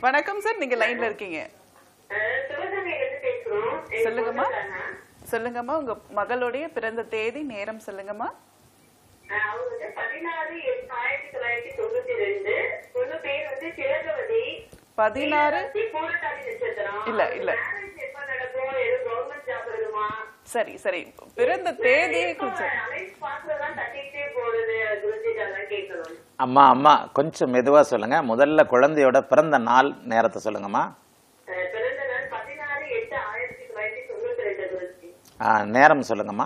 வணக்கம் சார் நீங்க லைன்ல இருக்கீங்க சிவகங்கையிலிருந்து பேசுறோம் எங்க சொல்லுங்கம்மா பொண்ணுதாங்க. சொல்லுங்கம்மா உங்க மகளுடைய பிறந்த தேதி நேரம் சொல்லுங்கம்மா அஹ் அவங்க வந்து பதினாறு எட்டு ஆயிரத்தி தொள்ளாயிரத்தி தொண்ணூத்தி ரெண்டு பொண்ணு பேர் வந்து திலகவதி பதினாறு மீனராசி, பூரட்டாதி நட்சத்திரம் இல்ல, இல்ல. மேரேஜ் எப்ப நடக்கும் ஏதோ கவர்மெண்ட் ஜாப் வருமா சரி சரி பிறந்த தேதியை குறிச்சு அலைன்ஸ் பாக்குறதான் தட்டிக்கிட்டே போகுது குருஜி அதான் கேட்கணும் அம்மா அம்மா கொஞ்சம் மெதுவா சொல்லுங்க முதல்ல குழந்தையோட பிறந்த நாள் நேரத்தை சொல்லுங்கம்மா அஹ் பிறந்த நாள் பதினாறு எட்டு ஆயிரத்தி தொள்ளாயிரத்தி தொண்ணூத்தி ரெண்டு குருஜி ஆ, நேரம் சொல்லுங்கம்மா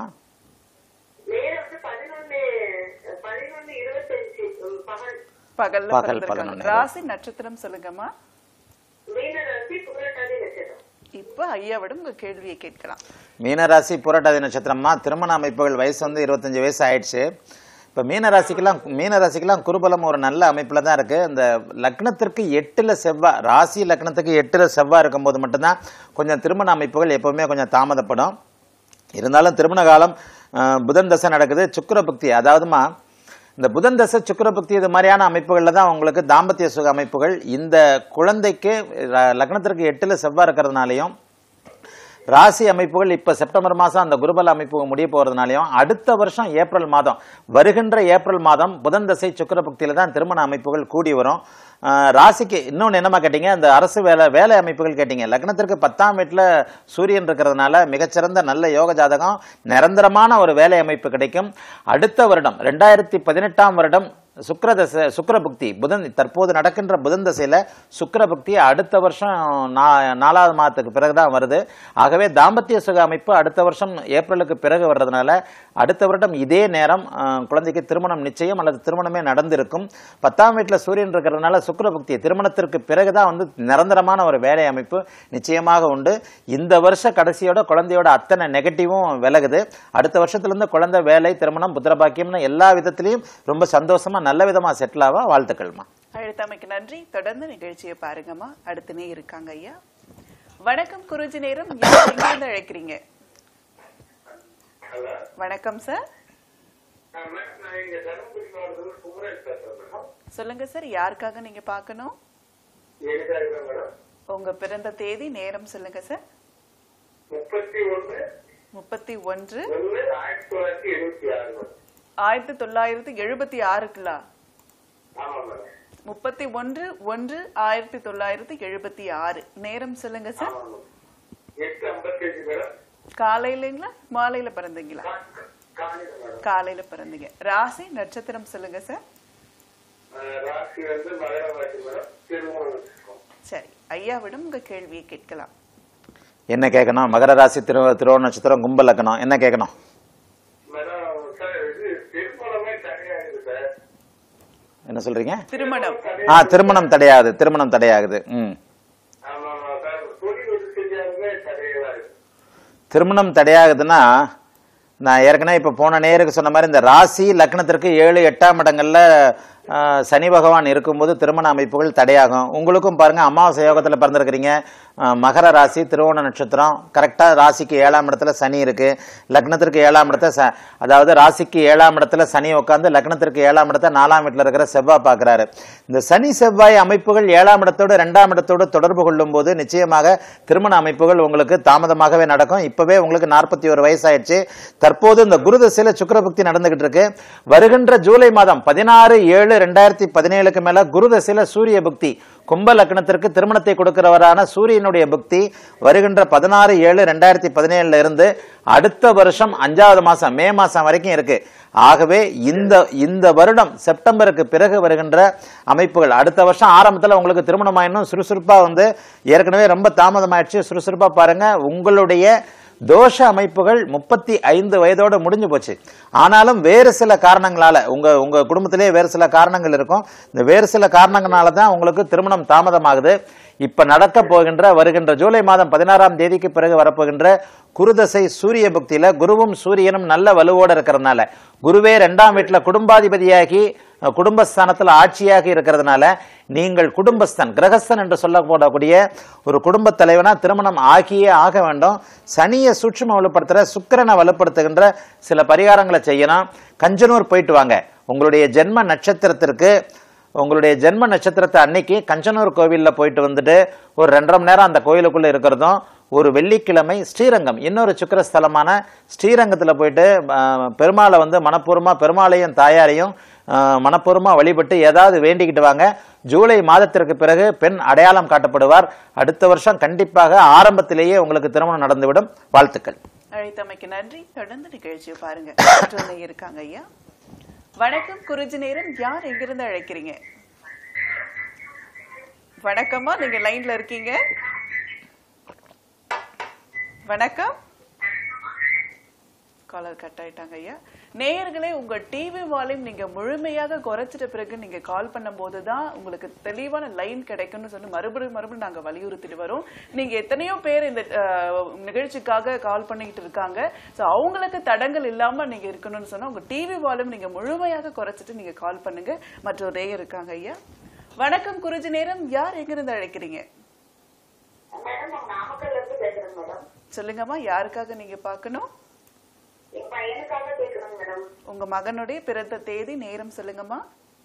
நேரம் வந்து பதினொன்னு பதினொன்னு இருபத்தஞ்சு உம், பகல் பகல்ல பகல் பிறந்திருக்காங்க பதினொன்னு. ராசி நட்சத்திரம் சொல்லுங்கம்மா மீனராசி பூரட்டாதி நட்சத்திரம் இப்ப ஐயாவிடம் உங்க கேள்வியை கேட்கலாம் மீனராசி புரட்டாதி நட்சத்திரமா திருமண அமைப்புகள் வயசு வந்து இருபத்தஞ்சு வயசு ஆயிடுச்சு இப்போ மீனராசிக்கெல்லாம் மீனராசிக்கெல்லாம் குருபலம் ஒரு நல்ல அமைப்பில் தான் இருக்கு இந்த லக்னத்திற்கு எட்டுல செவ்வாய் ராசி லக்னத்துக்கு எட்டுல செவ்வாய் இருக்கும்போது மட்டும்தான் கொஞ்சம் திருமண அமைப்புகள் எப்பவுமே கொஞ்சம் தாமதப்படும் இருந்தாலும் திருமண காலம் அஹ், புதன் தசை நடக்குது சுக்கிர பக்தி அதாவதுமா இந்த புதன் தசை சுக்கிர பக்தி இது மாதிரியான அமைப்புகளில் தான் உங்களுக்கு தாம்பத்திய சுக அமைப்புகள் இந்த குழந்தைக்கு ர- லக்னத்திற்கு எட்டுல செவ்வாய் இருக்கிறதுனாலையும் ராசி அமைப்புகள் இப்ப செப்டம்பர் மாசம் அந்த குருபல அமைப்பு முடிய போறதுனாலையும் அடுத்த வருஷம் ஏப்ரல் மாதம் வருகின்ற ஏப்ரல் மாதம் புதன் தசை சுக்கிர பக்தியில தான் திருமண அமைப்புகள் கூடி வரும் ஆஹ் ராசிக்கு இன்னொன்று என்னமா கேட்டீங்க அந்த அரசு வேலை வேலை அமைப்புகள் கேட்டீங்க லக்னத்திற்கு பத்தாம் வீட்டில் சூரியன் இருக்கிறதுனால மிகச்சிறந்த நல்ல யோக ஜாதகம் நிரந்தரமான ஒரு வேலை அமைப்பு கிடைக்கும் அடுத்த வருடம் ரெண்டாயிரத்தி பதினெட்டாம் வருடம் சுக்கிரதசை சுக்கிரபுக்தி புதன் தற்போது நடக்கின்ற புதன் தசையில சுக்கிரபுக்தி அடுத்த வருஷம் நா- நாலாவது மாதத்துக்கு பிறகுதான் வருது ஆகவே தாம்பத்திய சுக அமைப்பு அடுத்த வருஷம் ஏப்ரலுக்கு பிறகு வர்றதுனால அடுத்த வருடம் இதே நேரம் அஹ், குழந்தைக்கு திருமணம் நிச்சயம் அல்லது திருமணமே நடந்திருக்கும் பத்தாம் வீட்டில் சூரியன் இருக்கிறதுனால சுக்கிரபுக்தி திருமணத்திற்கு பிறகுதான் வந்து நிரந்தரமான ஒரு வேலை அமைப்பு நிச்சயமாக உண்டு இந்த வருஷ கடைசியோட குழந்தையோட அத்தனை நெகட்டிவும் விலகுது அடுத்த வருஷத்துல இருந்து குழந்தை வேலை திருமணம் புத்திரபாக்கியம்னு எல்லா விதத்திலையும் ரொம்ப சந்தோஷமா நல்ல விதமா செட்டில் ஆவா வாழ்த்துக்கள்மா அழைத்தமைக்கு நன்றி தொடர்ந்து நிகழ்ச்சியை பாருங்கம்மா அடுத்துனே இருக்காங்க ஐயா வணக்கம் குருஜி நேரம் யார் எங்கிருந்து அழைக்கிறீங்க ஹலோ வணக்கம் சார் மேடம் நான் இங்க தருமபுரி மாவட்டத்தில் குமரன் பேசுறேன் மேடம் சொல்லுங்க சார் யாருக்காக நீங்க பார்க்கணும் எனக்காக தான் மேடம் உங்க பிறந்த தேதி நேரம் சொல்லுங்க சார் முப்பத்தி ஒண்ணு முப்பத்தி ஒன்று ஒண்ணு ஆயிரத்தி தொள்ளாயிரத்தி எழுபத்தி ஆறு மேடம் ஆயிரத்தி தொள்ளாயிரத்தி எழுபத்தி ஆறுக்குலா ஆமா மேடம் முப்பத்தி ஒன்று ஒன்று ஆயிரத்தி தொள்ளாயிரத்தி எழுபத்தி ஆறு நேரம் சொல்லுங்க சார் ஆமா மேடம் எட்டு ஐம்பத்தஞ்சு மேடம் காலையிலங்களா மாலையில பிறந்தீங்களா காலையில மேடம் காலையில பிறந்தீங்க ராசி நட்சத்திரம் சொல்லுங்க சார் அஹ் ராசி வந்து மகர ராசி மேடம் திருமணம் சரி ஐயாவிடம் உங்க கேள்வியை கேட்கலாம் என்ன கேட்கணும் மகர ராசி திரு திருவோண நட்சத்திரம் கும்ப லக்னம் என்ன கேட்கணும் மேடம் சார் இது திருமணமே தடையாகுது சார் என்ன சொல்றீங்க திருமணம் ஆ திருமணம் தடையாகுது திருமணம் தடையாகுது ம் ஆமா ஆமா சார் தொழில் வந்து செஞ்சாலுமே தடையாகுது திருமணம் தடையாகுதுன்னா நான் ஏற்கனவே இப்போ போன நேருக்கு சொன்ன மாதிரி இந்த ராசி லக்னத்திற்கு ஏழு எட்டாம் இடங்கள்ல ஆ, சனி பகவான் இருக்கும்போது திருமண அமைப்புகள் தடையாகும் உங்களுக்கும் பாருங்க அமாவாசை யோகத்தில் பிறந்திருக்கிறீங்க ஆ, மகர ராசி திருவோண நட்சத்திரம் கரெக்டாக ராசிக்கு ஏழாம் இடத்துல சனி இருக்கு லக்னத்திற்கு ஏழாம் இடத்த ச அதாவது ராசிக்கு ஏழாம் இடத்துல சனி உட்காந்து லக்னத்திற்கு ஏழாம் இடத்த நாலாம் வீட்டில் இருக்கிற செவ்வாய் பார்க்குறாரு இந்த சனி செவ்வாய் அமைப்புகள் ஏழாம் இடத்தோடு ரெண்டாம் இடத்தோடு தொடர்பு கொள்ளும் போது நிச்சயமாக திருமண அமைப்புகள் உங்களுக்கு தாமதமாகவே நடக்கும் இப்பவே உங்களுக்கு நாற்பத்தி ஒரு வயசாயிடுச்சு தற்போது இந்த குரு தசையில சுக்கிரபக்தி நடந்துகிட்டு இருக்கு வருகின்ற ஜூலை மாதம் பதினாறு ஏழு ரெண்டாயிரத்தி பதினேழுக்கு மேல குரு தசையில சூரிய புக்தி கும்ப லக்னத்திற்கு திருமணத்தை கொடுக்கிறவரான சூரியனுடைய புக்தி வருகின்ற பதினாறு ஏழு ரெண்டாயிரத்தி பதினேழுல இருந்து அடுத்த வருஷம் அஞ்சாவது மாசம் மே மாசம் வரைக்கும் இருக்கு ஆகவே இந்த இந்த வருடம் செப்டம்பருக்கு பிறகு வருகின்ற அமைப்புகள் அடுத்த வருஷம் ஆரம்பத்தில் உங்களுக்கு திருமணம் ஆயினும் சுறுசுறுப்பா வந்து ஏற்கனவே ரொம்ப தாமதமாயிடுச்சு சுறுசுறுப்பா பாருங்க உங்களுடைய தோஷ அமைப்புகள் முப்பத்தி ஐந்து வயதோட முடிஞ்சு போச்சு ஆனாலும் வேறு சில காரணங்களால உங்க உங்க குடும்பத்திலே வேறு சில காரணங்கள் இருக்கும் இந்த வேறு சில காரணங்களால தான் உங்களுக்கு திருமணம் தாமதமாகுது இப்ப நடக்க போகின்ற வருகின்ற ஜூலை மாதம் பதினாறாம் தேதிக்கு பிறகு வரப்போகின்ற குருதசை சூரிய பக்தியில குருவும் சூரியனும் நல்ல வலுவோட இருக்கிறதுனால குருவே ரெண்டாம் வீட்டுல குடும்பாதிபதியாகி அஹ், குடும்பஸ்தானத்துல ஆட்சியாக இருக்கிறதுனால நீங்கள் குடும்பஸ்தன் கிரகஸ்தன் என்று சொல்லப்படக்கூடிய ஒரு குடும்பத் தலைவனா திருமணம் ஆகியே ஆக வேண்டும் சனியை சூட்சும வலுப்படுத்துற சுக்கிரனை வலுப்படுத்துகின்ற சில பரிகாரங்களை செய்யணும் கஞ்சனூர் போயிட்டு வாங்க உங்களுடைய ஜென்ம நட்சத்திரத்திற்கு உங்களுடைய ஜென்ம நட்சத்திரத்தை அன்னைக்கு கஞ்சனூர் கோவில்ல போயிட்டு வந்துட்டு ஒரு ரெண்டரை மணி நேரம் அந்த கோயிலுக்குள்ள இருக்கிறதும் ஒரு வெள்ளிக்கிழமை ஸ்ரீரங்கம் இன்னொரு சுக்கிர ஸ்தலமான ஸ்ரீரங்கத்துல போயிட்டு ஆஹ், பெருமாளை வந்து மனப்பூர்வமா பெருமாளையும் தாயாரையும் ஆஹ், மனப்பூர்வமா வழிபட்டு ஏதாவது வேண்டிக்கிட்டு வாங்க ஜூலை மாதத்திற்கு பிறகு பெண் அடையாளம் காட்டப்படுவார் அடுத்த வருஷம் கண்டிப்பாக ஆரம்பத்திலேயே உங்களுக்கு திருமணம் நடந்துவிடும் வாழ்த்துக்கள் அழைத்தமைக்கு நன்றி தொடர்ந்து நிகழ்ச்சியை பாருங்க மற்றொன்னு இருக்காங்க ஐயா வணக்கம் குருஜி நேரம் யார் எங்கிருந்து அழைக்கிறீங்க வணக்கம்மா நீங்க லைன்ல இருக்கீங்க வணக்கம் காலர் கட் ஆயிட்டாங்க ஐயா நேயர்களே உங்க டிவி வால்யூம் நீங்க முழுமையாக குறைச்சிட்ட பிறகு நீங்க கால் பண்ணும்போது தான் உங்களுக்கு தெளிவான லைன் கிடைக்கும்னு சொல்லி மறுபடியும் மறுபடியும் நாங்க வலியுறுத்திட்டு வரோம் நீங்க எத்தனையோ பேர் இந்த அஹ், நிகழ்ச்சிக்காக கால் பண்ணிக்கிட்டு இருக்காங்க சோ அவங்களுக்கு தடங்கள் இல்லாம நீங்க இருக்கணும்னு சொன்னா உங்க டிவி வால்யூம் நீங்க முழுமையாக குறைச்சிட்டு நீங்க கால் பண்ணுங்க மற்றொரு நேயர் இருக்காங்க ஐயா வணக்கம் குருஜி நேரம் யார் எங்கிருந்து அழைக்கிறீங்க மேடம் நான் நாமக்கல்ல இருந்து பேசுறேன் மேடம் சொல்லுங்கம்மா யாருக்காக நீங்க பார்க்கணும் என் பையனுக்காக கேட்கணும் மேடம் உங்க மகனுடைய பிறந்த தேதி நேரம் சொல்லுங்கம்மா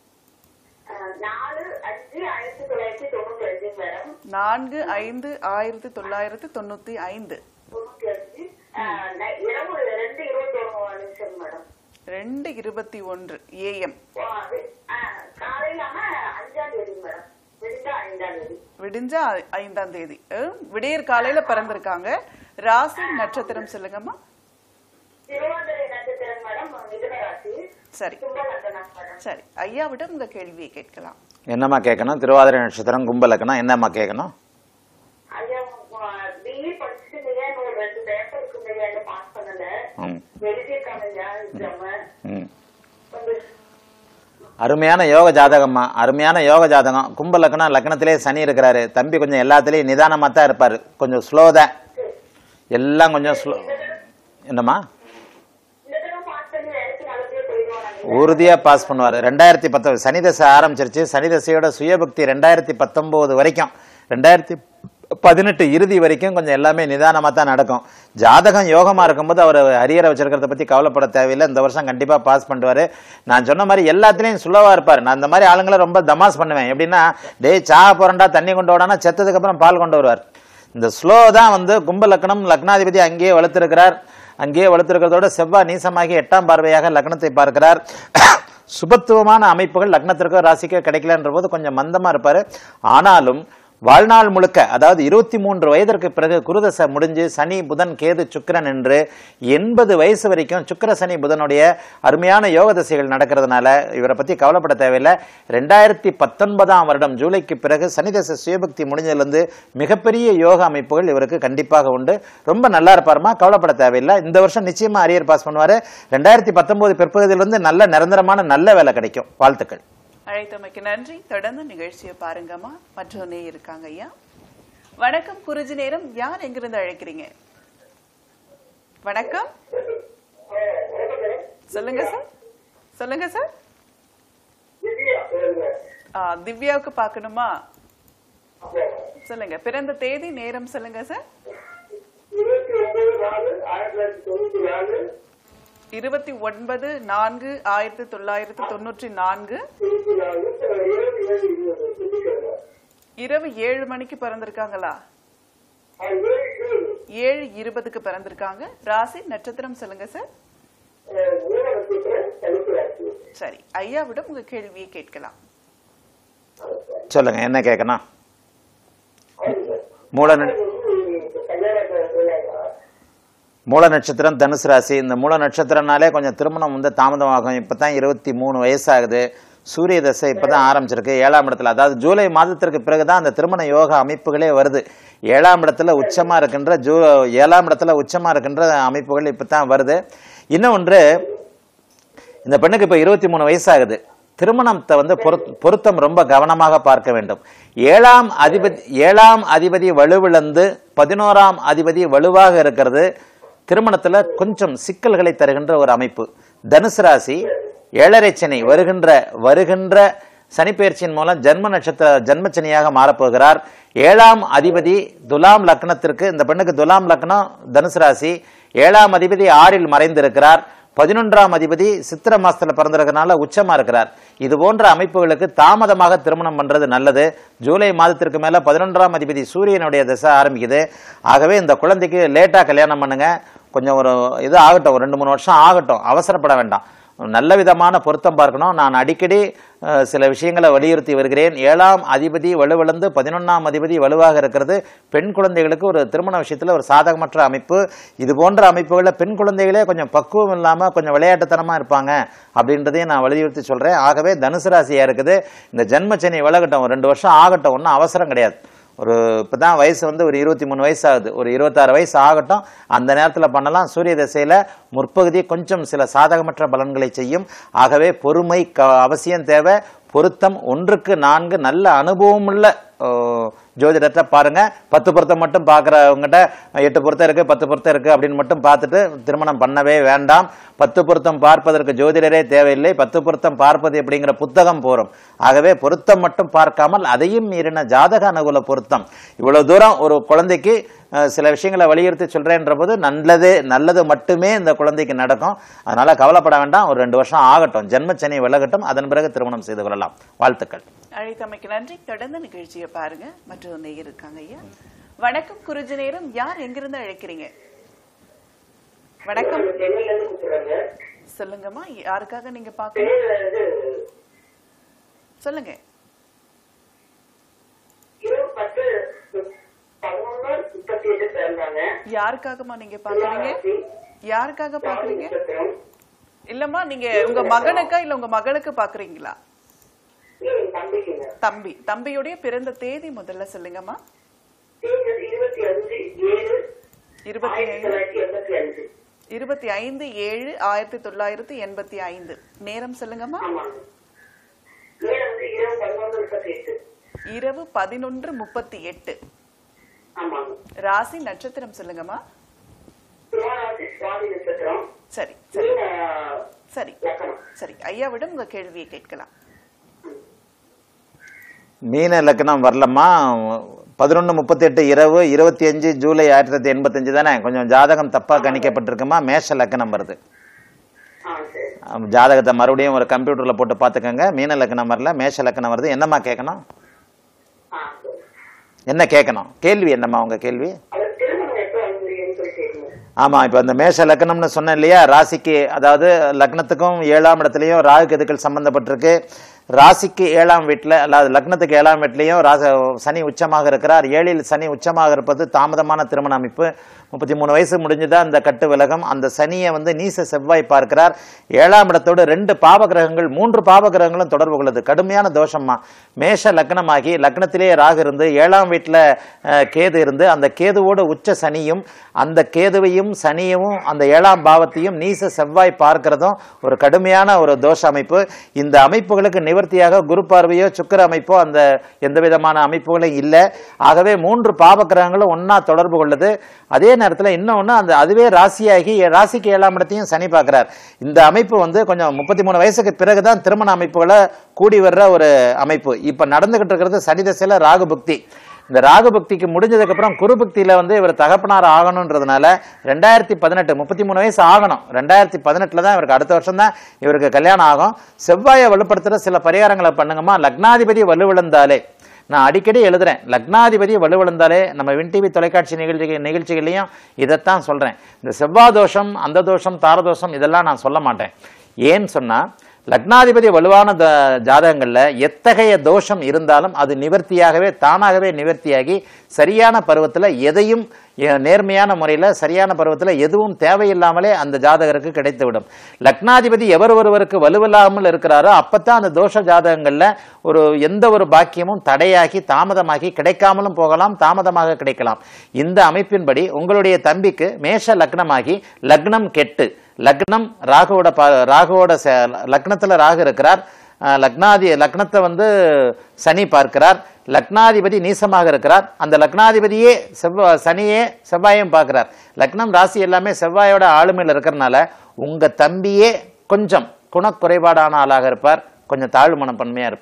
அஹ், நாலு அஞ்சு ஆயிரத்தி தொள்ளாயிரத்தி தொண்ணூத்தி அஞ்சு மேடம் நான்கு ஐந்து ஆயிரத்தி தொள்ளாயிரத்தி தொண்ணூத்தி ஐந்து தொண்ணூத்தி அஞ்சு அஹ், நை- இரவு ரெண்டு இருபத்தி ஒண்ணு நிமிஷம் மேடம் ரெண்டு இருபத்தி ஒன்று ஏஎம் ஓ, அது, அஹ், காலையில ஆனா அஞ்சாம் தேதி மேடம் விழுந்தா ஐந்தாம் தேதி விடிஞ்ச ஐ- ஐந்தாம் தேதி அஹ், விடியற் காலையில பிறந்திருக்காங்க ராசி நட்சத்திரம் சொல்லுங்கம்மா திருவாதிரை நட்சத்திரம் மேடம் மிதுன ராசி சரி கும்பலக்கணம் மேடம் சரி ஐயாவிடம் உங்க கேள்வியை கேட்கலாம் என்னம்மா கேட்கணும் திருவாதிரை நட்சத்திரம் கும்பலக்கணம் என்னம்மா கேட்கணும் ஐயா பிஇ படிச்சுட்டு ஒரு ரெண்டு பேப்பர் இருக்குங்க பாஸ் பண்ணல ம் எழுதியிருக்காங்க எக்ஸாம் ம் கொஞ்சம் அருமையான யோக ஜாதகம்மா அருமையான யோக ஜாதகம் கும்ப லக்னம் லக்னத்திலே சனி இருக்கிறாரு தம்பி கொஞ்சம் எல்லாத்துலேயும் நிதானமாக தான் இருப்பார் கொஞ்சம் ஸ்லோ தான் எல்லாம் கொஞ்சம் ஸ்லோ என்னம்மா இந்த தடவை பாஸ் பண்ணி வேலைக்கு நல்லபடியா போயிடுவோம் நாங்க உறுதியாக பாஸ் பண்ணுவார் ரெண்டாயிரத்தி பத்தொன்பது சனி தசை ஆரம்பிச்சிருச்சு சனி தசையோட சுயபக்தி ரெண்டாயிரத்தி பத்தொம்போது வரைக்கும் ரெண்டாயிரத்தி பதினெட்டு இறுதி வரைக்கும் கொஞ்சம் எல்லாமே நிதானமாக தான் நடக்கும் ஜாதகம் யோகமாக இருக்கும்போது அவர் அரியரை வச்சிருக்கிறத பற்றி கவலைப்பட தேவையில்லை இந்த வருஷம் கண்டிப்பாக பாஸ் பண்ணுவார் நான் சொன்ன மாதிரி எல்லாத்துலேயும் சுலவாக இருப்பார் நான் இந்த மாதிரி ஆளுங்களை ரொம்ப தமாஸ் பண்ணுவேன் எப்படின்னா டேய் சா போறண்டா தண்ணி கொண்டு விடானா செத்ததுக்கப்புறம் பால் கொண்டு வருவார் இந்த ஸ்லோ தான் வந்து கும்ப லக்னம் லக்னாதிபதி அங்கேயே வளர்த்திருக்கிறார் அங்கேயே வளர்த்திருக்கிறதோட செவ்வாய் நீசமாகி எட்டாம் பார்வையாக லக்னத்தை பார்க்கிறார் சுபத்துவமான அமைப்புகள் லக்னத்திற்கோ ராசிக்கோ கிடைக்கலன்ற போது கொஞ்சம் மந்தமா இருப்பாரு ஆனாலும் வாழ்நாள் முழுக்க அதாவது இருபத்தி மூன்று வயதிற்கு பிறகு குருதசை முடிஞ்சு சனி புதன் கேது சுக்கிரன் என்று எண்பது வயசு வரைக்கும் சுக்கிர சனி புதனுடைய அருமையான யோக தசைகள் நடக்கிறதுனால இவரை பத்தி கவலைப்பட தேவையில்லை ரெண்டாயிரத்தி பத்தொன்பதாம் வருடம் ஜூலைக்கு பிறகு சனி தசை சுயபக்தி முடிஞ்சதுலேருந்து மிகப்பெரிய யோக அமைப்புகள் இவருக்கு கண்டிப்பாக உண்டு ரொம்ப நல்லா இருப்பாருமா கவலைப்பட தேவையில்லை இந்த வருஷம் நிச்சயமா அரியர் பாஸ் பண்ணுவாரு ரெண்டாயிரத்தி பத்தொன்பது பிற்பகுதியிலிருந்து நல்ல நிரந்தரமான நல்ல வேலை கிடைக்கும் வாழ்த்துக்கள் அழைத்தமைக்கு நன்றி தொடர்ந்து நிகழ்ச்சியை பாருங்கம்மா மற்றொரு நேயர் இருக்காங்க ஐயா வணக்கம் குருஜி நேரம் யார் எங்கிருந்து அழைக்கிறீங்க வணக்கம் சொல்லுங்க சார் சொல்லுங்க சார் ஆ, திவ்யாவுக்கு பார்க்கணுமா சொல்லுங்க பிறந்த தேதி நேரம் சொல்லுங்க சார் இருபத்தி ஒன்பது நாலு ஆயிரத்தி தொள்ளாயிரத்தி தொண்ணூத்தி நாலு இருபத்தி ஒன்பது நான்கு ஆயிரத்தி தொள்ளாயிரத்தி தொண்ணூற்றி நான்கு தொண்ணூத்தி நாலு இருபத்தி ஏழு இருபது திங்கட்கிழமை இரவு ஏழு மணிக்கு பிறந்திருக்காங்களா அது ஏழு இருபது ஏழு இருபதுக்கு பிறந்திருக்காங்க ராசி நட்சத்திரம் சொல்லுங்க சார் அஹ், மூல நட்சத்திரம் தனுசு ராசி சரி ஐயாவிடம் உங்க கேள்வியை கேட்கலாம் சொல்லுங்க என்ன கேட்கணும் மூல ந- மூல நட்சத்திரம் தனுசு ராசி இந்த மூல நட்சத்திரம்னாலே கொஞ்சம் திருமணம் வந்து தாமதமாகும் இப்பதான் இருபத்தி மூணு வயசாகுது சூரிய தசை இப்பதான் ஆரம்பிச்சிருக்கு ஏழாம் இடத்துல அதாவது ஜூலை மாதத்திற்கு பிறகுதான் அந்த திருமண யோக அமைப்புகளே வருது ஏழாம் இடத்துல உச்சமா இருக்கின்ற ஜூ ஏழாம் இடத்துல உச்சமா இருக்கின்ற அமைப்புகள் இப்பதான் வருது இன்னொன்று இந்த பெண்ணுக்கு இப்ப இருபத்தி மூணு வயசாகுது திருமணத்தை வந்து பொருத்- பொருத்தம் ரொம்ப கவனமாக பார்க்க வேண்டும் ஏழாம் அதிபதி ஏழாம் அதிபதி வலுவிழந்து பதினோராம் அதிபதி வலுவாக இருக்கிறது திருமணத்துல கொஞ்சம் சிக்கல்களை தருகின்ற ஒரு அமைப்பு தனுசு ராசி ஏழரை சனி வருகின்ற வருகின்ற சனிப்பெயர்ச்சியின் மூலம் ஜென்ம நட்சத்திர ஜென்மச்சனியாக மாறப்போகிறார் ஏழாம் அதிபதி துலாம் லக்னத்திற்கு இந்த பெண்ணுக்கு துலாம் லக்னம் தனுசு ராசி ஏழாம் அதிபதி ஆறில் மறைந்திருக்கிறார் பதினொன்றாம் அதிபதி சித்திர மாசத்துல பிறந்திருக்கனால உச்சமா இருக்கிறார் இது போன்ற அமைப்புகளுக்கு தாமதமாக திருமணம் பண்றது நல்லது ஜூலை மாதத்திற்கு மேல பதினொன்றாம் அதிபதி சூரியனுடைய திசை ஆரம்பிக்குது ஆகவே இந்த குழந்தைக்கு லேட்டா கல்யாணம் பண்ணுங்க கொஞ்சம் ஒரு இது ஆகட்டும் ஒரு ரெண்டு மூணு வருஷம் ஆகட்டும் அவசரப்பட வேண்டாம் நல்ல விதமான பொருத்தம் பார்க்கணும் நான் அடிக்கடி அஹ், சில விஷயங்களை வலியுறுத்தி வருகிறேன் ஏழாம் அதிபதி வலுவிழந்து பதினொன்னாம் அதிபதி வலுவாக இருக்கிறது பெண் குழந்தைகளுக்கு ஒரு திருமண விஷயத்துல ஒரு சாதகமற்ற அமைப்பு இது போன்ற அமைப்புகளில் பெண் குழந்தைகளே கொஞ்சம் பக்குவம் இல்லாம கொஞ்சம் விளையாட்டுத்தனமா இருப்பாங்க அப்படின்றதையும் நான் வலியுறுத்தி சொல்றேன் ஆகவே தனுசு ராசியா இருக்குது இந்த ஜென்மச்சனி விலகட்டும் ஒரு ரெண்டு வருஷம் ஆகட்டும் ஒன்றும் அவசரம் கிடையாது ஒரு இப்பதான் வயசு வந்து ஒரு இருபத்தி மூணு வயசு ஆகுது ஒரு இருபத்தாறு வயசு ஆகட்டும் அந்த நேரத்தில் பண்ணலாம் சூரிய திசையில முற்பகுதி கொஞ்சம் சில சாதகமற்ற பலன்களை செய்யும் ஆகவே பொறுமை க அவசியம் தேவை பொருத்தம் ஒன்றுக்கு நான்கு நல்ல அனுபவம் உள்ள ஜோதிடத்தை பாருங்க பத்து பொருத்தம் மட்டும் பார்க்குறவங்ககிட்ட எட்டு பொருத்தம் இருக்கு பத்து பொருத்தம் இருக்கு அப்படின்னு மட்டும் பார்த்துட்டு திருமணம் பண்ணவே வேண்டாம் பத்து பொருத்தம் பார்ப்பதற்கு ஜோதிடரே தேவையில்லை பத்து பொருத்தம் பார்ப்பது எப்படிங்கிற புத்தகம் போறோம் ஆகவே பொருத்தம் மட்டும் பார்க்காமல் அதையும் மீறின ஜாதக அனுகூல பொருத்தம் இவ்வளவு தூரம் ஒரு குழந்தைக்கு அஹ், சில விஷயங்களை வலியுறுத்தி சொல்றேன்ற போது நல்லது நல்லது மட்டுமே இந்த குழந்தைக்கு நடக்கும் அதனால கவலைப்பட வேண்டாம் ஒரு ரெண்டு வருஷம் ஆகட்டும் ஜென்மச்சனி விலகட்டும் அதன் பிறகு திருமணம் செய்து கொள்ளலாம் வாழ்த்துக்கள் அழைத்தமைக்கு நன்றி தொடர்ந்து நிகழ்ச்சியை பாருங்க மற்றொரு நேயர் இருக்காங்க ஐயா வணக்கம் குருஜி நேரம் யார் எங்கிருந்து அழைக்கிறீங்க வணக்கம் சென்னையில இருந்து கூப்பிடுறாங்க சொல்லுங்கம்மா யாருக்காக நீங்க பாக்கணும் பேர் வந்து சொல்லுங்க இருபது பத்து பதினொன்னு முப்பத்தி எட்டு பிறந்தாங்க யாருக்காகமா நீங்க பாக்குறீங்க ராசி, யாருக்காக பாக்குறீங்க நட்சத்திரம் இல்லம்மா நீங்க உங்க மகனுக்கா இல்ல உங்க மகளுக்கு பாக்குறீங்களா இல்ல, என் தம்பிக்குங்க தம்பி தம்பியுடைய பிறந்த தேதி முதல்ல சொல்லுங்கம்மா தேதி இருபத்தி அஞ்சு ஏழு இருபத்தி ஆயிரத்தி ஐந்து தொள்ளாயிரத்தி எண்பத்தி அஞ்சு இருபத்தி ஐந்து ஏழு ஆயிரத்தி தொள்ளாயிரத்தி எண்பத்தி ஐந்து நேரம் சொல்லுங்கம்மா ஆமாங்க நேரம் வந்து இரவு பதினொன்று முப்பத்தி எட்டு இரவு பதினொன்று முப்பத்தி எட்டு ஆமாங்க ராசி நட்சத்திரம் சொல்லுங்கம்மா துளாராசி சுவாதி நட்சத்திரம் சரி சரி மீன சரி லக்கணம் சரி ஐயாவிடம் உங்க கேள்வியை கேட்கலாம் மீன லக்னம் வரலம்மா பதினொன்று முப்பத்தெட்டு இரவு இருபத்தி அஞ்சு ஜூலை ஆயிரத்தி தொள்ளாயிரத்தி எண்பத்தஞ்சு தானே கொஞ்சம் ஜாதகம் தப்பா கணிக்கப்பட்டிருக்குமா மேஷ லக்னம் வருது ஆ சரி அஹ் ஜாதகத்தை மறுபடியும் ஒரு கம்ப்யூட்டர்ல போட்டு பார்த்துக்கோங்க மீன லக்னம் வரல மேஷ லக்னம் வருது என்னம்மா கேட்கணும் ஆ சரி என்ன கேட்கணும் கேள்வி என்னம்மா உங்க கேள்வி அவர் திருமணம் எப்போ முடியும்னு சொல்லி கேட்கணும் ஆமா இப்ப அந்த மேஷ லக்னம்னு சொன்னேன் இல்லையா ராசிக்கு அதாவது லக்னத்துக்கும் ஏழாம் இடத்துலயும் ராகு கேதுக்கள் சம்பந்தப்பட்டிருக்கு ராசிக்கு ஏழாம் வீட்டுல அல்லாது லக்னத்துக்கு ஏழாம் வீட்லயும் ராச சனி உச்சமாக இருக்கிறார் ஏழில் சனி உச்சமாக இருப்பது தாமதமான திருமண அமைப்பு முப்பத்தி மூணு வயசு முடிஞ்சுதான் அந்த கட்டு விலகம் அந்த சனியை வந்து நீச செவ்வாய் பார்க்கிறார் ஏழாம் இடத்தோடு ரெண்டு பாவ கிரகங்கள் மூன்று பாவ கிரகங்களும் தொடர்பு கொள்ளுது கடுமையான தோஷம்மா மேஷ லக்னமாகி லக்னத்திலேயே ராகு இருந்து ஏழாம் வீட்டுல அஹ், கேது இருந்து அந்த கேதுவோடு உச்ச சனியும் அந்த கேதுவையும் சனியவும் அந்த ஏழாம் பாவத்தையும் நீச செவ்வாய் பார்க்கிறதும் ஒரு கடுமையான ஒரு தோஷ அமைப்பு இந்த அமைப்புகளுக்கு நிவர்த்தியாக குரு பார்வையோ சுக்கிர அமைப்போ அந்த எந்த விதமான அமைப்புகளும் இல்லை ஆகவே மூன்று பாவ கிரகங்களும் ஒண்ணா தொடர்பு கொள்ளுது அதே நேரத்தில் இன்னொன்று அந்த அதுவே ராசியாகி ராசிக்கு ஏழாம் இடத்தையும் சனி பார்க்கிறார் இந்த அமைப்பு வந்து கொஞ்சம் முப்பத்தி மூணு வயசுக்கு பிறகுதான் திருமண அமைப்புகளை கூடி வர்ற ஒரு அமைப்பு இப்ப நடந்துகிட்டு இருக்கிறது சனி தசையில ராகு புக்தி இந்த ராகு பக்திக்கு முடிஞ்சதுக்கு அப்புறம் குரு பக்தியில வந்து இவர் தகப்பனார் ஆகணுன்றதுனால ரெண்டாயிரத்தி பதினெட்டு முப்பத்தி மூணு வயசு ஆகணும் ரெண்டாயிரத்தி பதினெட்டுல தான் இவருக்கு அடுத்த வருஷம் தான் இவருக்கு கல்யாணம் ஆகும் செவ்வாயை வலுப்படுத்துற சில பரிகாரங்களை பண்ணுங்கம்மா லக்னாதிபதி வலுவிழந்தாலே நான் அடிக்கடி எழுதுறேன் லக்னாதிபதி வலுவிழந்தாலே நம்ம வின் டிவி தொலைக்காட்சி நிகழ்ச்சி நிகழ்ச்சிகள்லையும் இதைத்தான் சொல்றேன் இந்த செவ்வாய் தோஷம் அந்த தோஷம் தாரதோஷம் இதெல்லாம் நான் சொல்ல மாட்டேன் ஏன்னு சொன்னா லக்னாதிபதி வலுவான த- ஜாதகங்கள்ல எத்தகைய தோஷம் இருந்தாலும் அது நிவர்த்தியாகவே தானாகவே நிவர்த்தியாகி சரியான பருவத்துல எதையும் எ- நேர்மையான முறையில சரியான பருவத்துல எதுவும் தேவையில்லாமலே அந்த ஜாதகருக்கு கிடைத்துவிடும் லக்னாதிபதி எவர் ஒருவருக்கு வலுவில்லாமல் இருக்கிறாரோ அப்பதான் அந்த தோஷ ஜாதகங்கள்ல ஒரு எந்த ஒரு பாக்கியமும் தடையாகி தாமதமாகி கிடைக்காமலும் போகலாம் தாமதமாக கிடைக்கலாம் இந்த அமைப்பின்படி உங்களுடைய தம்பிக்கு மேஷ லக்னமாகி லக்னம் கெட்டு லக்னம் ராகுவோட பா- ராகுவோட ச- லக்னத்துல ராகு இருக்கிறார் அஹ், லக்னாதி லக்னத்தை வந்து சனி பார்க்கிறார் லக்னாதிபதி நீசமாக இருக்கிறார் அந்த லக்னாதிபதியே செவ்வா சனியே செவ்வாயும் பார்க்கிறார் லக்னம் ராசி எல்லாமே செவ்வாயோட ஆளுமையில் இருக்கிறனால உங்க தம்பியே கொஞ்சம் குணக்குறைபாடான ஆளாக இருப்பார் கொஞ்சம் தாழ்வு மனப்பன்மையா இருப்பார்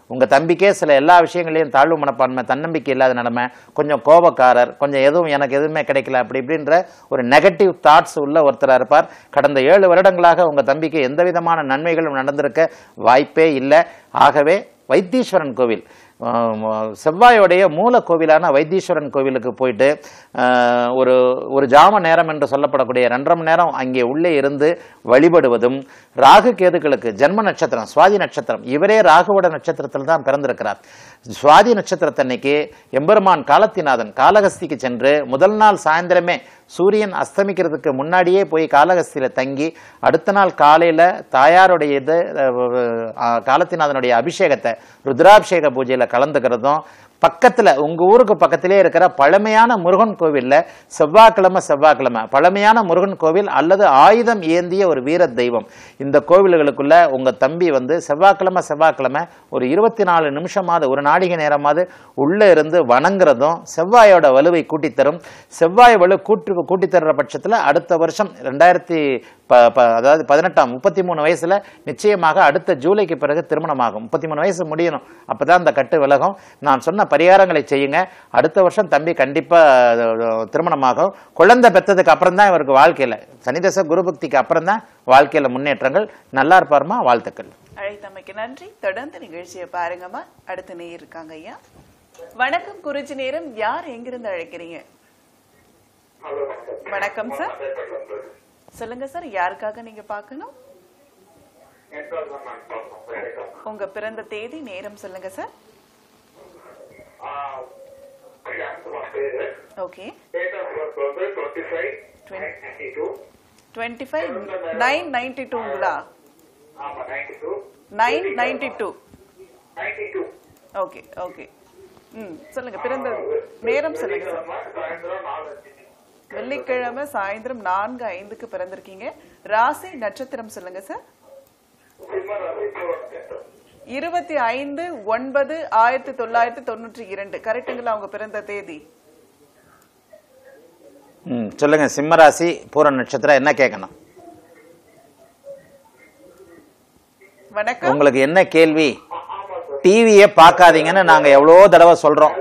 உங்க தம்பிக்கே சில எல்லா விஷயங்களையும் தாழ்வு மனப்பான்மை தன்னம்பிக்கை இல்லாத நிலைமை கொஞ்சம் கோபக்காரர் கொஞ்சம் எதுவும் எனக்கு எதுவுமே கிடைக்கல அப்படி இப்படின்ற ஒரு நெகட்டிவ் தாட்ஸ் உள்ள ஒருத்தராக இருப்பார் கடந்த ஏழு வருடங்களாக உங்க தம்பிக்கு எந்த விதமான நன்மைகளும் நடந்திருக்க வாய்ப்பே இல்லை ஆகவே வைத்தீஸ்வரன் கோவில் ஆம், செவ்வாயோடைய மூல கோவிலான வைத்தீஸ்வரன் கோவிலுக்கு போயிட்டு ஆஹ், ஒரு ஒரு ஜாம நேரம் என்று சொல்லப்படக்கூடிய ரெண்டரை மணி நேரம் அங்கே உள்ளே இருந்து வழிபடுவதும் ராகு கேதுக்களுக்கு ஜென்ம நட்சத்திரம் சுவாதி நட்சத்திரம் இவரே ராகுவோட நட்சத்திரத்தில் தான் பிறந்திருக்கிறார் சுவாதி நட்சத்திரத்தன்னைக்கு எம்பெருமான் காலத்திநாதன் காலகஸ்திக்கு சென்று முதல் நாள் சாயந்தரமே சூரியன் அஸ்தமிக்கிறதுக்கு முன்னாடியே போய் காலகஸ்தியில தங்கி அடுத்த நாள் காலையில தாயாருடைய இது அஹ், காலத்திநாதனுடைய அபிஷேகத்தை ருத்ராபிஷேக பூஜையில கலந்துக்கிறதும் பக்கத்துல உங்க ஊருக்கு பக்கத்திலே இருக்கிற பழமையான முருகன் கோவில்ல செவ்வாய்க்கிழமை செவ்வாய்க்கிழமை பழமையான முருகன் கோவில் அல்லது ஆயுதம் ஏந்திய ஒரு வீர தெய்வம் இந்த கோவில்களுக்குள்ள உங்க தம்பி வந்து செவ்வாய்க்கிழமை செவ்வாய்க்கிழமை ஒரு இருபத்தி நாலு நிமிஷமாவது ஒரு நாடிகை நேரமாவது உள்ள இருந்து வணங்குறதும் செவ்வாயோட வலுவை கூட்டித் தரும் செவ்வாய் வலு கூட்டு கூட்டித் தர்ற பட்சத்துல அடுத்த வருஷம் ரெண்டாயிரத்தி ப ப- அதாவது பதினெட்டாம் முப்பத்தி மூணு வயசுல நிச்சயமாக அடுத்த ஜூலைக்கு பிறகு திருமணமாகும் முப்பத்தி மூணு வயசு முடியணும் அப்பதான் அந்த கட்டு விலகும் நான் சொன்ன பரிகாரங்களை செய்யுங்க அடுத்த வருஷம் தம்பி கண்டிப்பா அஹ், திருமணமாகும் குழந்தை பெற்றதுக்கு அப்புறம் தான் இவருக்கு வாழ்க்கையில சனிதச குருபக்திக்கு அப்புறம் தான் வாழ்க்கையில முன்னேற்றங்கள் நல்லா இருப்பாருமா வாழ்த்துக்கள் அழைத்தமைக்கு நன்றி தொடர்ந்து நிகழ்ச்சியை பாருங்கம்மா அடுத்து நீ இருக்காங்க ஐயா வணக்கம் குறிச்சி நேரம் யார் எங்கிருந்து அழைக்கிறீங்க வணக்கம் சார் சொல்லுங்க சார் யாருக்காக நீங்க பார்க்கணும் உங்க பிறந்த தேதி நேரம் சொல்லுங்க sir okay twenty five nine ninety டூங்களா nine ninety two okay okay ம் சொல்லுங்க பிறந்த நேரம் சொல்லுங்க சார் வெள்ளிக்கிழமை சாயந்தரம் நான்கு ஐந்துக்கு பிறந்திருக்கீங்க ராசி நட்சத்திரம் சொல்லுங்க சார் இருபத்தி ஐந்து ஒன்பது ஆயிரத்தி தொள்ளாயிரத்தி தொண்ணூற்றி இரண்டு கரெக்டுங்களா உங்க பிறந்த தேதி ம் சொல்லுங்க சிம்மராசி பூர நட்சத்திரம் என்ன கேட்கணும் வணக்கம் உங்களுக்கு என்ன கேள்வி டிவியே பார்க்காதீங்கன்னு நாங்க எவ்வளோ தடவை சொல்றோம்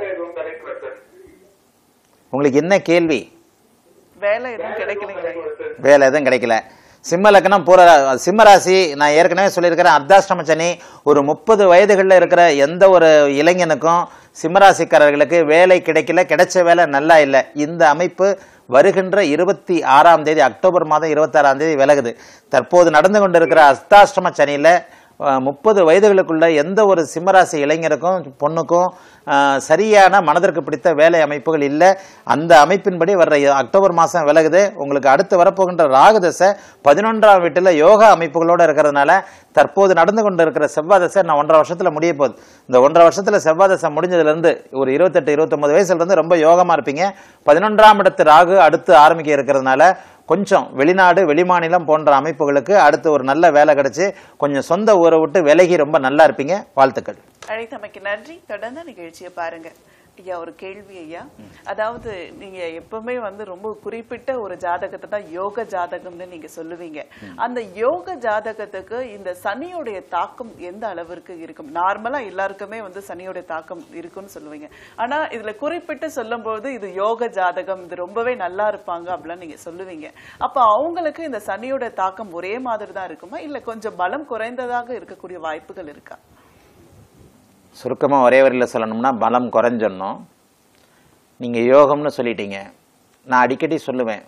உங்களுக்கு என்ன கேள்வி வேலை எதுவும் கிடைக்கலைங்களா வேலை எதுவும் கிடைக்கல சிம்ம லக்னம் பூர சிம்ம ராசி நான் ஏற்கனவே சொல்லியிருக்கிறேன் அர்த்தாஷ்டம சனி ஒரு முப்பது வயதுகளில் இருக்கிற எந்த ஒரு இளைஞனுக்கும் சிம்மராசிக்காரர்களுக்கு வேலை கிடைக்கல கிடைச்ச வேலை நல்லா இல்லை இந்த அமைப்பு வருகின்ற இருபத்தி ஆறாம் தேதி அக்டோபர் மாதம் இருபத்தாறாம் தேதி விலகுது தற்போது நடந்து கொண்டிருக்கிற அர்த்தாஷ்டம சனியில அஹ், முப்பது வயதுகளுக்குள்ள எந்த ஒரு சிம்மராசி இளைஞருக்கும் பொண்ணுக்கும் அஹ், சரியான மனதிற்கு பிடித்த வேலை அமைப்புகள் இல்லை அந்த அமைப்பின்படி வர்ற அக்டோபர் மாதம் விலகுது உங்களுக்கு அடுத்து வரப்போகின்ற ராகு தசை பதினொன்றாம் வீட்டில் யோகா அமைப்புகளோடு இருக்கிறதுனால தற்போது நடந்து கொண்டு இருக்கிற செவ்வாய் தசை நான் ஒன்றரை வருஷத்தில் முடிய போகுது இந்த ஒன்றரை வருஷத்தில் செவ்வாய் தசை முடிஞ்சதுலேருந்து ஒரு இருபத்தெட்டு இருபத்தொன்பது வயசுல இருந்து ரொம்ப யோகமாக இருப்பீங்க பதினொன்றாம் இடத்து ராகு அடுத்து ஆரம்பிக்க இருக்கிறதுனால கொஞ்சம் வெளிநாடு வெளிமாநிலம் போன்ற அமைப்புகளுக்கு அடுத்து ஒரு நல்ல வேலை கிடைச்சு கொஞ்சம் சொந்த ஊரை விட்டு விலகி ரொம்ப நல்லா இருப்பீங்க வாழ்த்துக்கள் அழைத்தமைக்கு நன்றி தொடர்ந்து நிகழ்ச்சியை பாருங்க ஐயா ஒரு கேள்வி ஐயா அதாவது நீங்க எப்பவுமே வந்து ரொம்ப குறிப்பிட்ட ஒரு ஜாதகத்தை தான் யோக ஜாதகம்னு நீங்க சொல்லுவீங்க அந்த யோக ஜாதகத்துக்கு இந்த சனியோடைய தாக்கம் எந்த அளவிற்கு இருக்கும் நார்மலா எல்லாருக்குமே வந்து சனியோட தாக்கம் இருக்குன்னு சொல்லுவீங்க ஆனா இதுல குறிப்பிட்டு சொல்லும்போது இது யோக ஜாதகம் இது ரொம்பவே நல்லா இருப்பாங்க அப்படிலாம் நீங்க சொல்லுவீங்க அப்ப அவங்களுக்கு இந்த சனியோட தாக்கம் ஒரே மாதிரி தான் இருக்குமா இல்ல கொஞ்சம் பலம் குறைந்ததாக இருக்கக்கூடிய வாய்ப்புகள் இருக்கா சுருக்கமாக ஒரே வரியில் சொல்லணும்னா பலம் குறைஞ்சிடணும் நீங்கள் யோகம்னு சொல்லிட்டீங்க நான் அடிக்கடி சொல்லுவேன்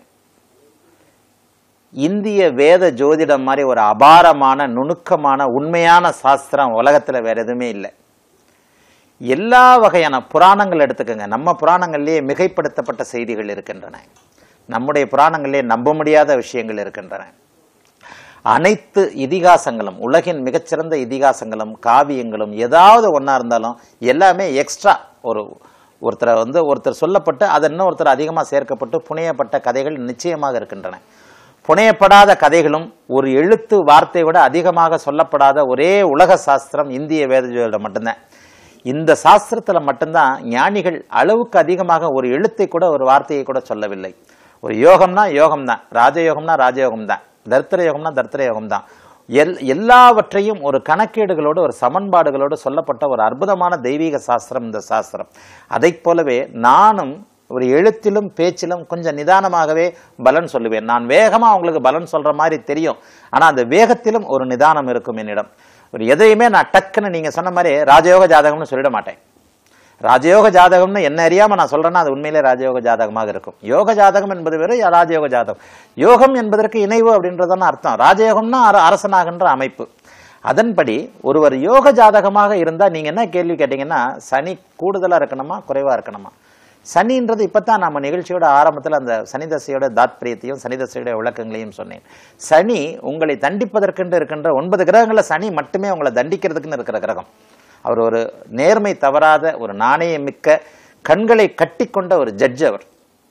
இந்திய வேத ஜோதிடம் மாதிரி ஒரு அபாரமான நுணுக்கமான உண்மையான சாஸ்திரம் உலகத்தில் வேற எதுவுமே இல்லை எல்லா வகையான புராணங்கள் எடுத்துக்கோங்க நம்ம புராணங்கள்லேயே மிகைப்படுத்தப்பட்ட செய்திகள் இருக்கின்றன நம்முடைய புராணங்களிலே நம்ப முடியாத விஷயங்கள் இருக்கின்றன அனைத்து இதிகாசங்களும் உலகின் மிகச்சிறந்த இதிகாசங்களும் காவியங்களும் ஏதாவது ஒன்றா இருந்தாலும் எல்லாமே எக்ஸ்ட்ரா ஒரு ஒருத்தரை வந்து ஒருத்தர் சொல்லப்பட்டு அது இன்னும் ஒருத்தர் அதிகமாக சேர்க்கப்பட்டு புனையப்பட்ட கதைகள் நிச்சயமாக இருக்கின்றன புனையப்படாத கதைகளும் ஒரு எழுத்து வார்த்தை விட அதிகமாக சொல்லப்படாத ஒரே உலக சாஸ்திரம் இந்திய வேதஜோதிடம் மட்டும்தான் இந்த சாஸ்திரத்தில் மட்டும்தான் ஞானிகள் அளவுக்கு அதிகமாக ஒரு எழுத்தை கூட ஒரு வார்த்தையை கூட சொல்லவில்லை ஒரு யோகம்னா யோகம் தான் ராஜயோகம்னா ராஜயோகம் தான் தர்த்தர யோகம்னா தர்த்தர யோகம் தான் எல் எல்லாவற்றையும் ஒரு கணக்கீடுகளோடு ஒரு சமன்பாடுகளோடு சொல்லப்பட்ட ஒரு அற்புதமான தெய்வீக சாஸ்திரம் இந்த சாஸ்திரம் அதைப் போலவே நானும் ஒரு எழுத்திலும் பேச்சிலும் கொஞ்சம் நிதானமாகவே பலன் சொல்லுவேன் நான் வேகமா உங்களுக்கு பலன் சொல்ற மாதிரி தெரியும் ஆனா அந்த வேகத்திலும் ஒரு நிதானம் இருக்கும் என்னிடம் ஒரு எதையுமே நான் டக்குன்னு நீங்க சொன்ன மாதிரி ராஜயோக ஜாதகம்னு சொல்லிட மாட்டேன் ராஜயோக ஜாதகம்னு என்ன அறியாம நான் சொல்றேன்னா அது உண்மையிலே ராஜயோக ஜாதகமாக இருக்கும் யோக ஜாதகம் என்பது வேறு ராஜயோக ஜாதகம் யோகம் என்பதற்கு இணைவு அப்படின்றதான அர்த்தம் ராஜயோகம்னா அர- அரசனாகின்ற அமைப்பு அதன்படி ஒருவர் யோக ஜாதகமாக இருந்தா நீங்க என்ன கேள்வி கேட்டீங்கன்னா சனி கூடுதலா இருக்கணுமா குறைவா இருக்கணுமா சனின்றது இப்பதான் நம்ம நிகழ்ச்சியோட ஆரம்பத்துல அந்த சனி தசையோட தாத்பிரியத்தையும் சனி தசையோட விளக்கங்களையும் சொன்னேன் சனி உங்களை தண்டிப்பதற்கென்று இருக்கின்ற ஒன்பது கிரகங்கள்ல சனி மட்டுமே உங்களை தண்டிக்கிறதுக்குன்னு இருக்கிற கிரகம் அவர் ஒரு நேர்மை தவறாத ஒரு நாணயம் மிக்க கண்களை கட்டிக்கொண்ட ஒரு ஜட்ஜ் அவர்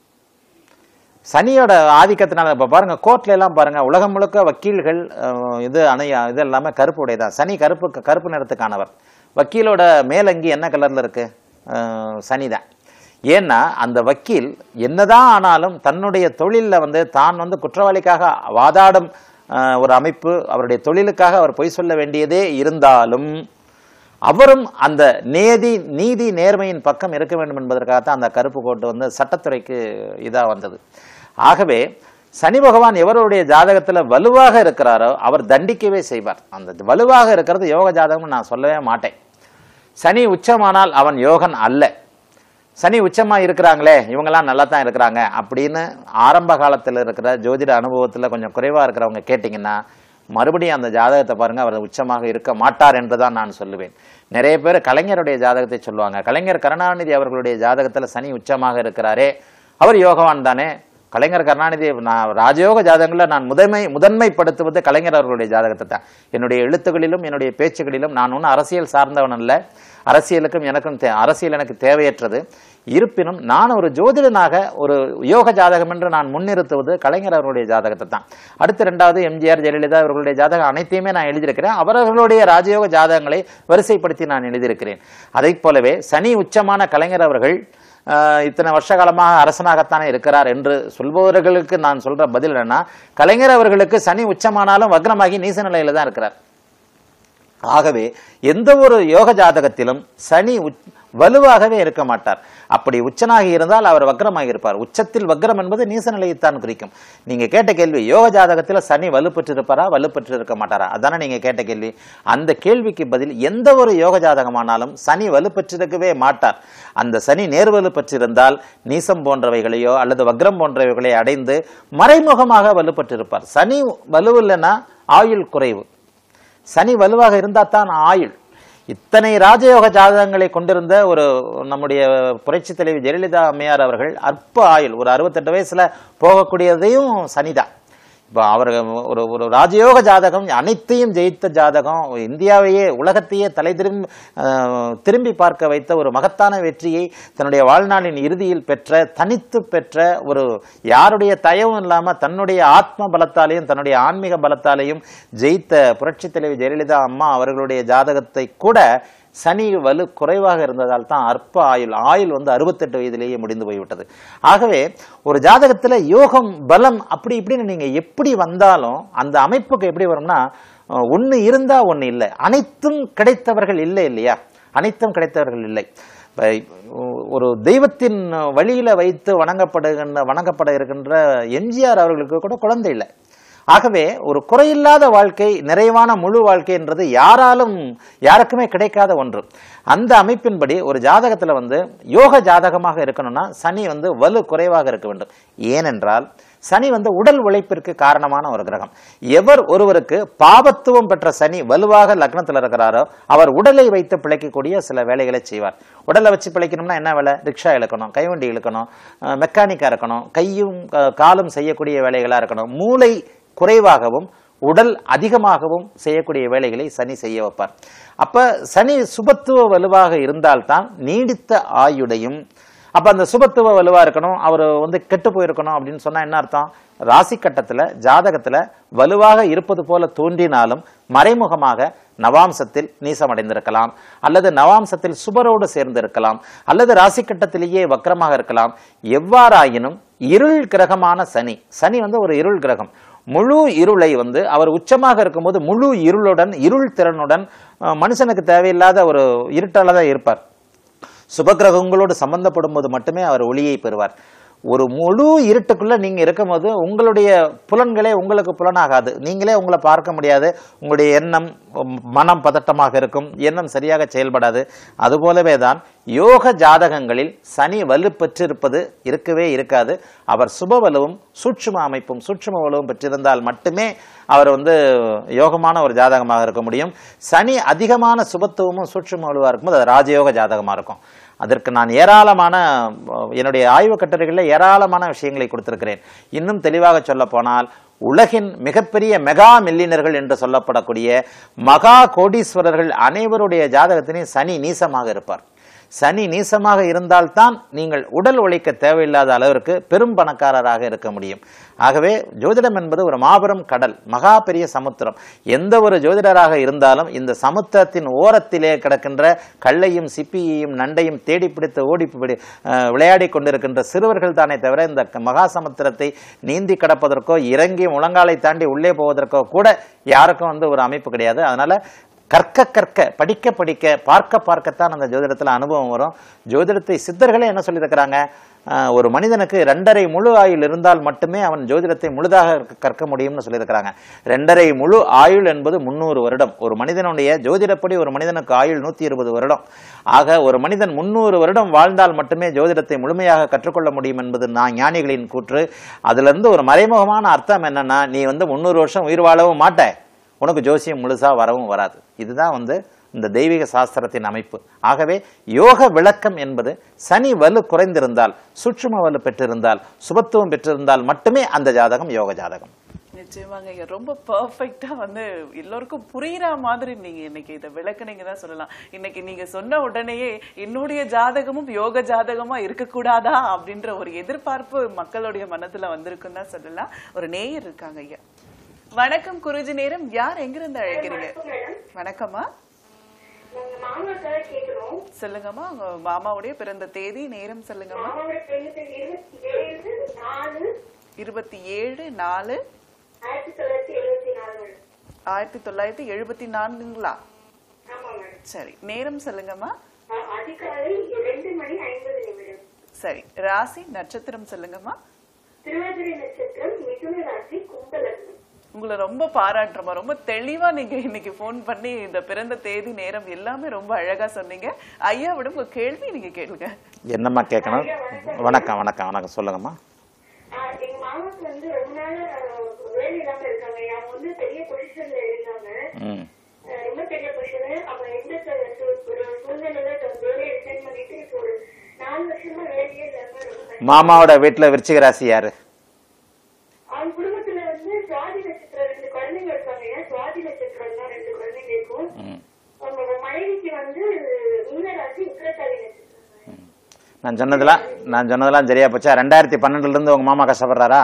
சனியோட ஆதிக்கத்தினால இப்ப பாருங்க கோர்ட்ல எல்லாம் பாருங்க உலகம் முழுக்க வக்கீல்கள் அஹ், இது அணையா இது எல்லாமே கருப்பு உடையதான் சனி கருப்பு கருப்பு நிறத்துக்கானவர் வக்கீலோட மேலங்கி என்ன கலர்ல இருக்கு அஹ், சனிதான் ஏன்னா அந்த வக்கீல் என்னதான் ஆனாலும் தன்னுடைய தொழில்ல வந்து தான் வந்து குற்றவாளிக்காக வாதாடும் அஹ், ஒரு அமைப்பு அவருடைய தொழிலுக்காக அவர் பொய் சொல்ல வேண்டியதே இருந்தாலும் அவரும் அந்த நேதி நீதி நேர்மையின் பக்கம் இருக்க வேண்டும் என்பதற்காகத்தான் அந்த கருப்பு கோட்டு வந்து சட்டத்துறைக்கு இதா வந்தது ஆகவே சனி பகவான் எவருடைய ஜாதகத்துல வலுவாக இருக்கிறாரோ அவர் தண்டிக்கவே செய்வார் அந்த வலுவாக இருக்கிறது யோக ஜாதகம்னு நான் சொல்லவே மாட்டேன் சனி உச்சமானால் அவன் யோகன் அல்ல சனி உச்சமா இருக்கிறாங்களே இவங்கெல்லாம் நல்லா தான் இருக்கிறாங்க அப்படின்னு ஆரம்ப காலத்துல இருக்கிற ஜோதிட அனுபவத்துல கொஞ்சம் குறைவா இருக்கிறவங்க கேட்டிங்கன்னா மறுபடியும் அந்த ஜாதகத்தை பாருங்க அவர் உச்சமாக இருக்க மாட்டார் என்றுதான் நான் சொல்லுவேன் நிறைய பேர் கலைஞருடைய ஜாதகத்தை சொல்லுவாங்க கலைஞர் கருணாநிதி அவர்களுடைய ஜாதகத்துல சனி உச்சமாக இருக்கிறாரே அவர் யோகவான் தானே கலைஞர் கருணாநிதி நான் ராஜயோக ஜாதகங்கள்ல நான் முதன்மை முதன்மைப்படுத்துவது கலைஞர் அவர்களுடைய ஜாதகத்தை தான் என்னுடைய எழுத்துக்களிலும் என்னுடைய பேச்சுகளிலும் நான் ஒன்றும் அரசியல் சார்ந்தவன் அல்ல அரசியலுக்கும் எனக்கும் தே- அரசியல் எனக்கு தேவையற்றது இருப்பினும் நான் ஒரு ஜோதிடனாக ஒரு யோக ஜாதகம் என்று நான் முன்னிறுத்துவது கலைஞர் அவர்களுடைய ஜாதகத்தை தான் அடுத்து ரெண்டாவது எம்ஜிஆர் ஜெயலலிதா அவர்களுடைய ஜாதகம் அனைத்தையுமே நான் எழுதியிருக்கிறேன் அவர்களுடைய ராஜயோக ஜாதகங்களை வரிசைப்படுத்தி நான் எழுதியிருக்கிறேன் அதைப் போலவே சனி உச்சமான கலைஞர் அவர்கள் ஆஹ், இத்தனை வருஷ காலமாக அரசனாகத்தானே இருக்கிறார் என்று சொல்பவர்களுக்கு நான் சொல்ற பதில் என்னன்னா கலைஞர் அவர்களுக்கு சனி உச்சமானாலும் வக்ரமாகி நீச நிலையில தான் இருக்கிறார் ஆகவே எந்த ஒரு யோக ஜாதகத்திலும் சனி உச்- வலுவாகவே இருக்க மாட்டார் அப்படி உச்சனாகி இருந்தால் அவர் வக்ரமாகி இருப்பார் உச்சத்தில் வக்ரம் என்பது நீச நிலையைத்தான் குறிக்கும் நீங்க கேட்ட கேள்வி யோக ஜாதகத்தில் சனி வலுப்பெற்று இருப்பாரா வலுப்பெற்று இருக்க மாட்டாரா அதானே நீங்க கேட்ட கேள்வி அந்த கேள்விக்கு பதில் எந்த ஒரு யோக ஜாதகமானாலும் சனி வலுப்பெற்றிருக்கவே மாட்டார் அந்த சனி நேர்வலு பெற்றிருந்தால் நீசம் போன்றவைகளையோ அல்லது வக்ரம் போன்றவைகளை அடைந்து மறைமுகமாக வலுப்பெற்றிருப்பார் சனி வலுவில்லைன்னா ஆயுள் குறைவு சனி வலுவாக இருந்தா தான் ஆயுள் இத்தனை ராஜயோக ஜாதகங்களை கொண்டிருந்த ஒரு நம்முடைய புரட்சி தலைவி ஜெயலலிதா அம்மையார் அவர்கள் அற்ப ஆயுள் ஒரு அறுபத்தெட்டு வயசுல போகக்கூடியதையும் சனிதான் இப்போ அவர் ஒரு ஒரு ராஜயோக ஜாதகம் அனைத்தையும் ஜெயித்த ஜாதகம் இந்தியாவையே உலகத்தையே தலை திரும்பி அஹ், திரும்பி பார்க்க வைத்த ஒரு மகத்தான வெற்றியை தன்னுடைய வாழ்நாளின் இறுதியில் பெற்ற தனித்து பெற்ற ஒரு யாருடைய தயவும் இல்லாம தன்னுடைய ஆத்ம பலத்தாலையும் தன்னுடைய ஆன்மீக பலத்தாலையும் ஜெயித்த புரட்சி தலைவி ஜெயலலிதா அம்மா அவர்களுடைய ஜாதகத்தை கூட சனி வலு குறைவாக இருந்ததால் தான் அற்ப ஆயுள் ஆயுள் வந்து அறுபத்தெட்டு வயதிலேயே முடிந்து போய்விட்டது ஆகவே ஒரு ஜாதகத்துல யோகம் பலம் அப்படி இப்படின்னு நீங்க எப்படி வந்தாலும் அந்த அமைப்புக்கு எப்படி வரும்னா அஹ், ஒண்ணு இருந்தா ஒண்ணு இல்லை அனைத்தும் கிடைத்தவர்கள் இல்லை இல்லையா அனைத்தும் கிடைத்தவர்கள் இல்லை இப்ப, ஒரு தெய்வத்தின் வழியில வைத்து வணங்கப்படுகின்ற வணங்கப்பட இருக்கின்ற எம்ஜிஆர் அவர்களுக்கு கூட குழந்தை இல்லை ஆகவே ஒரு குறையில்லாத வாழ்க்கை நிறைவான முழு வாழ்க்கை என்றது யாராலும் யாருக்குமே கிடைக்காத ஒன்று அந்த அமைப்பின்படி ஒரு ஜாதகத்துல வந்து யோக ஜாதகமாக இருக்கணும்னா சனி வந்து வலு குறைவாக இருக்க வேண்டும் ஏனென்றால் சனி வந்து உடல் உழைப்பிற்கு காரணமான ஒரு கிரகம் எவர் ஒருவருக்கு பாபத்துவம் பெற்ற சனி வலுவாக லக்னத்தில் இருக்கிறாரோ அவர் உடலை வைத்து பிழைக்கக்கூடிய சில வேலைகளை செய்வார் உடலை வச்சு பிழைக்கணும்னா என்ன வேலை ரிக்ஷா இழுக்கணும் கைவண்டி இழுக்கணும் மெக்கானிக்கா இருக்கணும் கையும் அஹ், காலும் செய்யக்கூடிய வேலைகளா இருக்கணும் மூளை குறைவாகவும் உடல் அதிகமாகவும் செய்யக்கூடிய வேலைகளை சனி செய்ய வைப்பார் அப்ப சனி சுபத்துவ வலுவாக இருந்தால்தான் நீடித்த ஆயுடையும் அப்ப அந்த சுபத்துவ வலுவா இருக்கணும் அவர் வந்து கெட்டு போயிருக்கணும் அப்படின்னு சொன்னா என்ன அர்த்தம் ராசி கட்டத்துல ஜாதகத்துல வலுவாக இருப்பது போல தோன்றினாலும் மறைமுகமாக நவாம்சத்தில் நீசமடைந்திருக்கலாம் அல்லது நவாம்சத்தில் சுபரோடு சேர்ந்திருக்கலாம் அல்லது ராசி கட்டத்திலேயே வக்கரமாக இருக்கலாம் எவ்வாறாயினும் இருள் கிரகமான சனி சனி வந்து ஒரு இருள் கிரகம் முழு இருளை வந்து அவர் உச்சமாக இருக்கும்போது முழு இருளுடன் இருள் திறனுடன் அஹ், மனுஷனுக்கு தேவையில்லாத ஒரு இருட்டால தான் இருப்பார் சுபகிரகங்களோடு சம்பந்தப்படும் போது மட்டுமே அவர் ஒளியை பெறுவார் ஒரு முழு இருட்டுக்குள்ள நீங்க இருக்கும்போது உங்களுடைய புலன்களே உங்களுக்கு புலனாகாது நீங்களே உங்களை பார்க்க முடியாது உங்களுடைய எண்ணம் உம், மனம் பதட்டமாக இருக்கும் எண்ணம் சரியாக செயல்படாது அதுபோலவே தான் யோக ஜாதகங்களில் சனி வலு பெற்றிருப்பது இருக்கவே இருக்காது அவர் சுபவலுவும் சூட்சும அமைப்பும் சூட்சும வலுவும் பெற்றிருந்தால் மட்டுமே அவர் வந்து யோகமான ஒரு ஜாதகமாக இருக்க முடியும் சனி அதிகமான சுபத்துவமும் சூட்சும வலுவாக இருக்கும்போது அது ராஜயோக ஜாதகமாக இருக்கும் அதற்கு நான் ஏராளமான அஹ், என்னுடைய ஆய்வு கட்டுரைகளில் ஏராளமான விஷயங்களை கொடுத்திருக்கிறேன் இன்னும் தெளிவாக சொல்ல போனால் உலகின் மிகப்பெரிய மெகா மில்லியனர்கள் என்று சொல்லப்படக்கூடிய மகா கோடீஸ்வரர்கள் அனைவருடைய ஜாதகத்தினையும் சனி நீசமாக இருப்பார் சனி நீசமாக இருந்தால்தான் நீங்கள் உடல் உழைக்க தேவையில்லாத அளவிற்கு பெரும் பணக்காரராக இருக்க முடியும் ஆகவே ஜோதிடம் என்பது ஒரு மாபெரும் கடல் மகா பெரிய சமுத்திரம் எந்த ஒரு ஜோதிடராக இருந்தாலும் இந்த சமுத்திரத்தின் ஓரத்திலே கிடக்கின்ற கல்லையும் சிப்பியையும் நண்டையும் தேடி பிடித்து ஓடி பிடி அஹ், விளையாடி கொண்டிருக்கின்ற சிறுவர்கள் தானே தவிர இந்த க- மகா சமுத்திரத்தை நீந்தி கடப்பதற்கோ இறங்கி முழங்காலை தாண்டி உள்ளே போவதற்கோ கூட யாருக்கும் வந்து ஒரு அமைப்பு கிடையாது அதனால கற்க கற்க படிக்க படிக்க பார்க்க பார்க்கத்தான் அந்த ஜோதிடத்துல அனுபவம் வரும் ஜோதிடத்தை சித்தர்களே என்ன சொல்லியிருக்கிறாங்க ஆஹ், ஒரு மனிதனுக்கு ரெண்டரை முழு ஆயுள் இருந்தால் மட்டுமே அவன் ஜோதிடத்தை முழுதாக கற்க- கற்க முடியும்னு சொல்லியிருக்கிறாங்க ரெண்டரை முழு ஆயுள் என்பது முந்நூறு வருடம் ஒரு மனிதனுடைய ஜோதிடப்படி ஒரு மனிதனுக்கு ஆயுள் நூத்தி இருபது வருடம் ஆக ஒரு மனிதன் முந்நூறு வருடம் வாழ்ந்தால் மட்டுமே ஜோதிடத்தை முழுமையாக கற்றுக்கொள்ள முடியும் என்பது நான் ஞானிகளின் கூற்று அதுல இருந்து ஒரு மறைமுகமான அர்த்தம் என்னன்னா நீ வந்து முந்நூறு வருஷம் உயிர் வாழவும் மாட்ட உனக்கு ஜோசியம் முழுசா வரவும் வராது இதுதான் வந்து இந்த தெய்வீக சாஸ்திரத்தின் அமைப்பு ஆகவே யோக விளக்கம் என்பது சனி வலு குறைந்திருந்தால் சூட்சும வலு பெற்றிருந்தால் சுபத்துவம் பெற்றிருந்தால் மட்டுமே அந்த ஜாதகம் யோக ஜாதகம் நிச்சயமாங்க ஐயா ரொம்ப பெர்ஃபெக்ட்டா வந்து எல்லோருக்கும் புரியுற மாதிரி நீங்க இன்னைக்கு இதை விளக்குனீங்க தான் சொல்லலாம் இன்னைக்கு நீங்க சொன்ன உடனேயே என்னுடைய ஜாதகமும் யோக ஜாதகமா இருக்கக்கூடாதா அப்படின்ற ஒரு எதிர்பார்ப்பு மக்களுடைய மனதுல வந்திருக்குன்னு தான் சொல்லலாம் ஒரு நேயர் இருக்காங்க ஐயா வணக்கம் குருஜி நேரம் யார் எங்கிருந்து அழைக்கிறீங்க மேடம் வணக்கம்மா நாங்க மாமாக்காக கேக்குறோம் சொல்லுங்கம்மா உங்க மாமாவுடைய பிறந்த தேதி நேரம் சொல்லுங்கம்மா மாமாவோட பெண்ணுக்கு இருபத்தி ஏழு நாலு இருபத்தி ஏழு நாலு ஆயிரத்தி தொள்ளாயிரத்தி எழுபத்தி நாலு மேடம் ஆயிரத்தி தொள்ளாயிரத்தி எழுபத்தி நான்குங்களா ஆமா மேடம் சரி நேரம் சொல்லுங்கம்மா அ- அதிகாலை ரெண்டு மணி ஐம்பது நிமிடம் சரி ராசி நட்சத்திரம் சொல்லுங்கம்மா திருவாதிரை நட்சத்திரம் மிதுன ராசி கும்பலக்னம் உங்களை ரொம்ப பாராட்டுறோமா ரொம்ப தெளிவா நீங்க இன்னைக்கு ஃபோன் பண்ணி இந்த பிறந்த தேதி நேரம் எல்லாமே ரொம்ப அழகா சொன்னீங்க ஐயாவிடம் உங்க கேள்வி நீங்க கேளுங்க என்னம்மா கேட்கணும் வணக்கம் வணக்கம் வணக்கம் சொல்லுங்கம்மா ஆ, எங்க மாமாக்கு வந்து ரொம்ப நாள் வேலை இல்லாம இருக்காங்க அவங்க வந்து பெரிய பொசிஷன்ல இருக்காங்க ம் அஹ் ரொம்ப பெரிய பொசிஷன் அவங்க எந்த சூ- சூ- ஒரு சூழ்நிலையில வேலையை ரிசைன் பண்ணிட்டு இப்போ ஒரு நாலு வருஷமா வேலையே இல்லாம ரொம்ப கஷ்டம். மாமாவோட வீட்டுல விருச்சிக ராசி யாரு அவங்க குடும்பத்துல வந்து சுவாதி நட்சத்திரம் ரெண்டு குழந்தைங்க இருக்காங்க ஏன் சுவாதி நட்சத்திரம் தான் ரெண்டு குழந்தைங்க இருக்கும் ம் அவங்க மனைவிக்கு வந்து மீனராசி உத்திரட்டாதி நட்சத்திரம் நான் சொன்னதெல்லாம் நான் சொன்னதெல்லாம் சரியா போச்சா ரெண்டாயிரத்தி பன்னெண்டுல இருந்து உங்க மாமா கஷ்டப்படுறாரா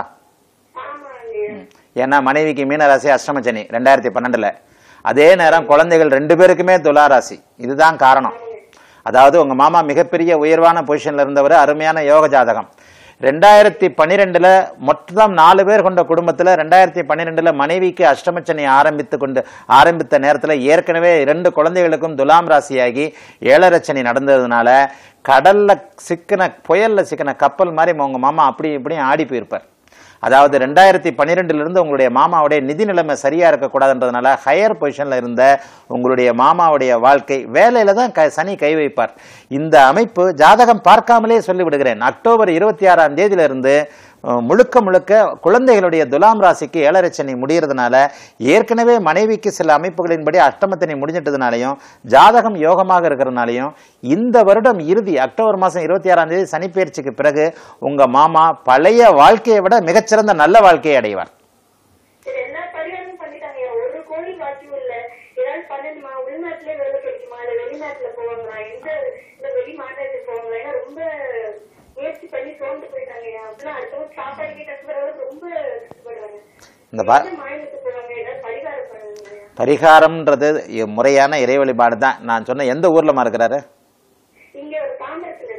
ஆமாங்க ஏன்னா மனைவிக்கு மீனராசி அஷ்டமச்சனி ரெண்டாயிரத்தி பன்னெண்டுல அதே நேரம் குழந்தைகள் ரெண்டு பேருக்குமே துலா ராசி இதுதான் காரணம் அதாவது உங்க மாமா மிகப்பெரிய உயர்வான பொசிஷன்ல இருந்தவர் அருமையான யோக ஜாதகம் ரெண்டாயிரத்தி பன்னிரெண்டுல மொத்தம் நாலு பேர் கொண்ட குடும்பத்துல ரெண்டாயிரத்தி பன்னிரெண்டுல மனைவிக்கு அஷ்டமச்சனி ஆரம்பித்து கொண்டு ஆரம்பித்த நேரத்துல ஏற்கனவே இரண்டு குழந்தைகளுக்கும் துலாம் ராசியாகி ஏழரச்சனி நடந்ததுனால கடல்ல சிக்கின புயல்ல சிக்கின கப்பல் மாதிரி உங்க மாமா அப்படி இப்படியும் ஆடி போயிருப்பார் அதாவது ரெண்டாயிரத்தி பன்னிரெண்டுல இருந்து உங்களுடைய மாமாவுடைய நிதி நிலைமை சரியா இருக்கக்கூடாதுன்றதுனால ஹையர் பொசிஷன்ல இருந்த உங்களுடைய மாமாவுடைய வாழ்க்கை வேலையில தான் க- சனி கை வைப்பார் இந்த அமைப்பு ஜாதகம் பார்க்காமலே சொல்லிவிடுகிறேன் அக்டோபர் இருபத்தி ஆறாம் தேதியில இருந்து அஹ், முழுக்க முழுக்க குழந்தைகளுடைய துலாம் ராசிக்கு ஏழரை சனி முடியறதுனால ஏற்கனவே மனைவிக்கு சில அமைப்புகளின்படி அஷ்டமத்தனி முடிஞ்சிட்டதுனாலையும் ஜாதகம் யோகமாக இருக்கிறதுனாலையும் இந்த வருடம் இறுதி அக்டோபர் மாசம் இருபத்தி ஆறாம் தேதி சனிப்பெயர்ச்சிக்கு பிறகு உங்க மாமா பழைய வாழ்க்கையை விட மிகச்சிறந்த நல்ல வாழ்க்கையை அடைவார் சரி எல்லா பரிகாரமும் பண்ணிட்டாங்க ஒரு கோடி பாக்கியும் இல்ல ஏதாவது பண்ணணுமா உள்நாட்டுல வேலை கிடைக்குமா இல்ல வெளிநாட்டுல போவாங்களா எந்த இந்த வெளி மாநிலத்துக்கு போவாங்களா ஏன்னா ரொம்ப முயற்சி பண்ணி சோர்ந்து போயிட்டாங்க அப்படின்னா அடுத்தவங்க சாப்பாடுக்கே கஷ்டப்படுறவங்க ரொம்ப கஷ்டப்படுறாங்க இந்த பா எந்த மாநிலத்துக்கு போவாங்க ஏதாவது பரிகாரம் பண்ணுங்க பரிகாரம்ன்றது இ- முறையான இறை வழிபாடு தான் நான் சொன்ன எந்த ஊர்லமா இருக்கிறாரு இங்க ஒரு தாம்பரத்துல இருக்காங்க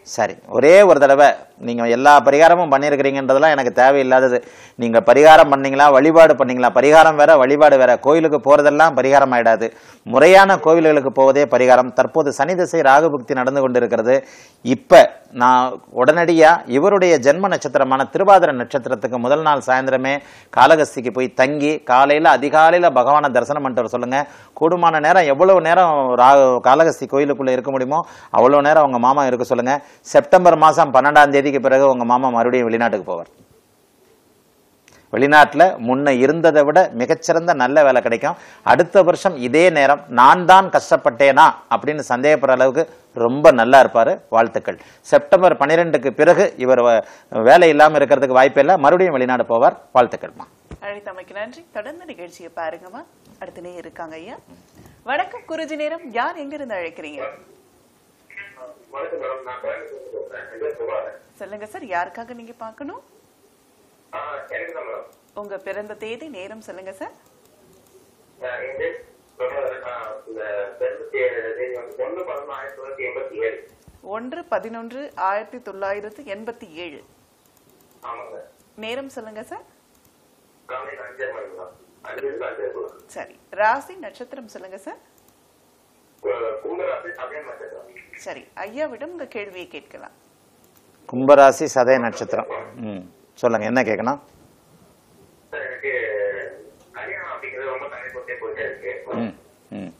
சரி ஒரே ஒரு தடவை நீங்கள் எல்லா பரிகாரமும் பண்ணியிருக்கிறீங்கன்றதெல்லாம் எனக்கு தேவையில்லாதது நீங்கள் பரிகாரம் பண்ணீங்களா வழிபாடு பண்ணீங்களா பரிகாரம் வேற வழிபாடு வேற கோயிலுக்கு போகிறதெல்லாம் பரிகாரம் ஆயிடாது முறையான கோவில்களுக்கு போவதே பரிகாரம் தற்போது சனி திசை ராகுபக்தி நடந்து கொண்டிருக்கிறது இப்போ நான் உடனடியாக இவருடைய ஜென்ம நட்சத்திரமான திருவாதிரை நட்சத்திரத்துக்கு முதல் நாள் சாயந்தரமே காலகஸ்திக்கு போய் தங்கி காலையில் அதிகாலையில் பகவானை தரிசனம் பண்ணிட்டு வர சொல்லுங்க கூடுமான நேரம் எவ்வளவு நேரம் ரா காலகஸ்தி கோயிலுக்குள்ளே இருக்க முடியுமோ அவ்வளோ நேரம் உங்கள் மாமா இருக்க சொல்லுங்க செப்டம்பர் மாதம் பன்னெண்டாம் தேதிக்கு பிறகு உங்கள் மாமா மறுபடியும் வெளிநாட்டுக்கு போவார் வெளிநாட்டில் முன்ன இருந்ததை விட மிகச்சிறந்த நல்ல வேலை கிடைக்கும் அடுத்த வருஷம் இதே நேரம் நான் தான் கஷ்டப்பட்டேனா அப்படின்னு சந்தேகப்படுற அளவுக்கு ரொம்ப நல்லா இருப்பார் வாழ்த்துக்கள் செப்டம்பர் பன்னிரெண்டுக்கு பிறகு இவர் வ- வேலை இல்லாமல் இருக்கிறதுக்கு வாய்ப்பில்லை மறுபடியும் வெளிநாடு போவார் வாழ்த்துக்கள்மா அழைத்தமைக்கு நன்றி தொடர்ந்து நிகழ்ச்சியை பாருங்கம்மா அடுத்த நேரம் இருக்காங்க ஐயா வணக்கம் குருஜி நேரம் யார் எங்க இருந்து அழைக்கிறீங்க வணக்கம் மேடம் நான் கோயம்புத்தூர் பேசுறேன் என் பேர் சுபாகர் சொல்லுங்க சார் யாருக்காக நீங்க பார்க்கணும் ஆ, எனக்கு தான் மேடம் உங்க பிறந்த தேதி நேரம் சொல்லுங்க சார் நான் என் பேர் சுபாகர். ஆ, இந்த பிறந்த தே- தேதி வந்து ஒண்ணு பதினொன்று ஆயிரத்தி தொள்ளாயிரத்தி எண்பத்தி ஏழு ஒன்று பதினொன்று ஆயிரத்தி தொள்ளாயிரத்து எண்பத்தி ஏழு ஆமாங்க நேரம் சொல்லுங்க சார் காலையில் அஞ்சே மணி தான் அஞ்சு அஞ்சே போல சரி ராசி நட்சத்திரம் சொல்லுங்க சார் கும்பராசி சமயம் நட்சத்திரம் சரி ஐயாவிடம் உங்க கேள்வியை கேட்கலாம் கும்பராசி சதய நட்சத்திரம் ம் சொல்லுங்க என்ன கேட்கணும் சார், எனக்கு கல்யாணம் அப்படிங்கிறது ரொம்ப தனி போட்டே போயிட்டே இருக்கு ம் ம்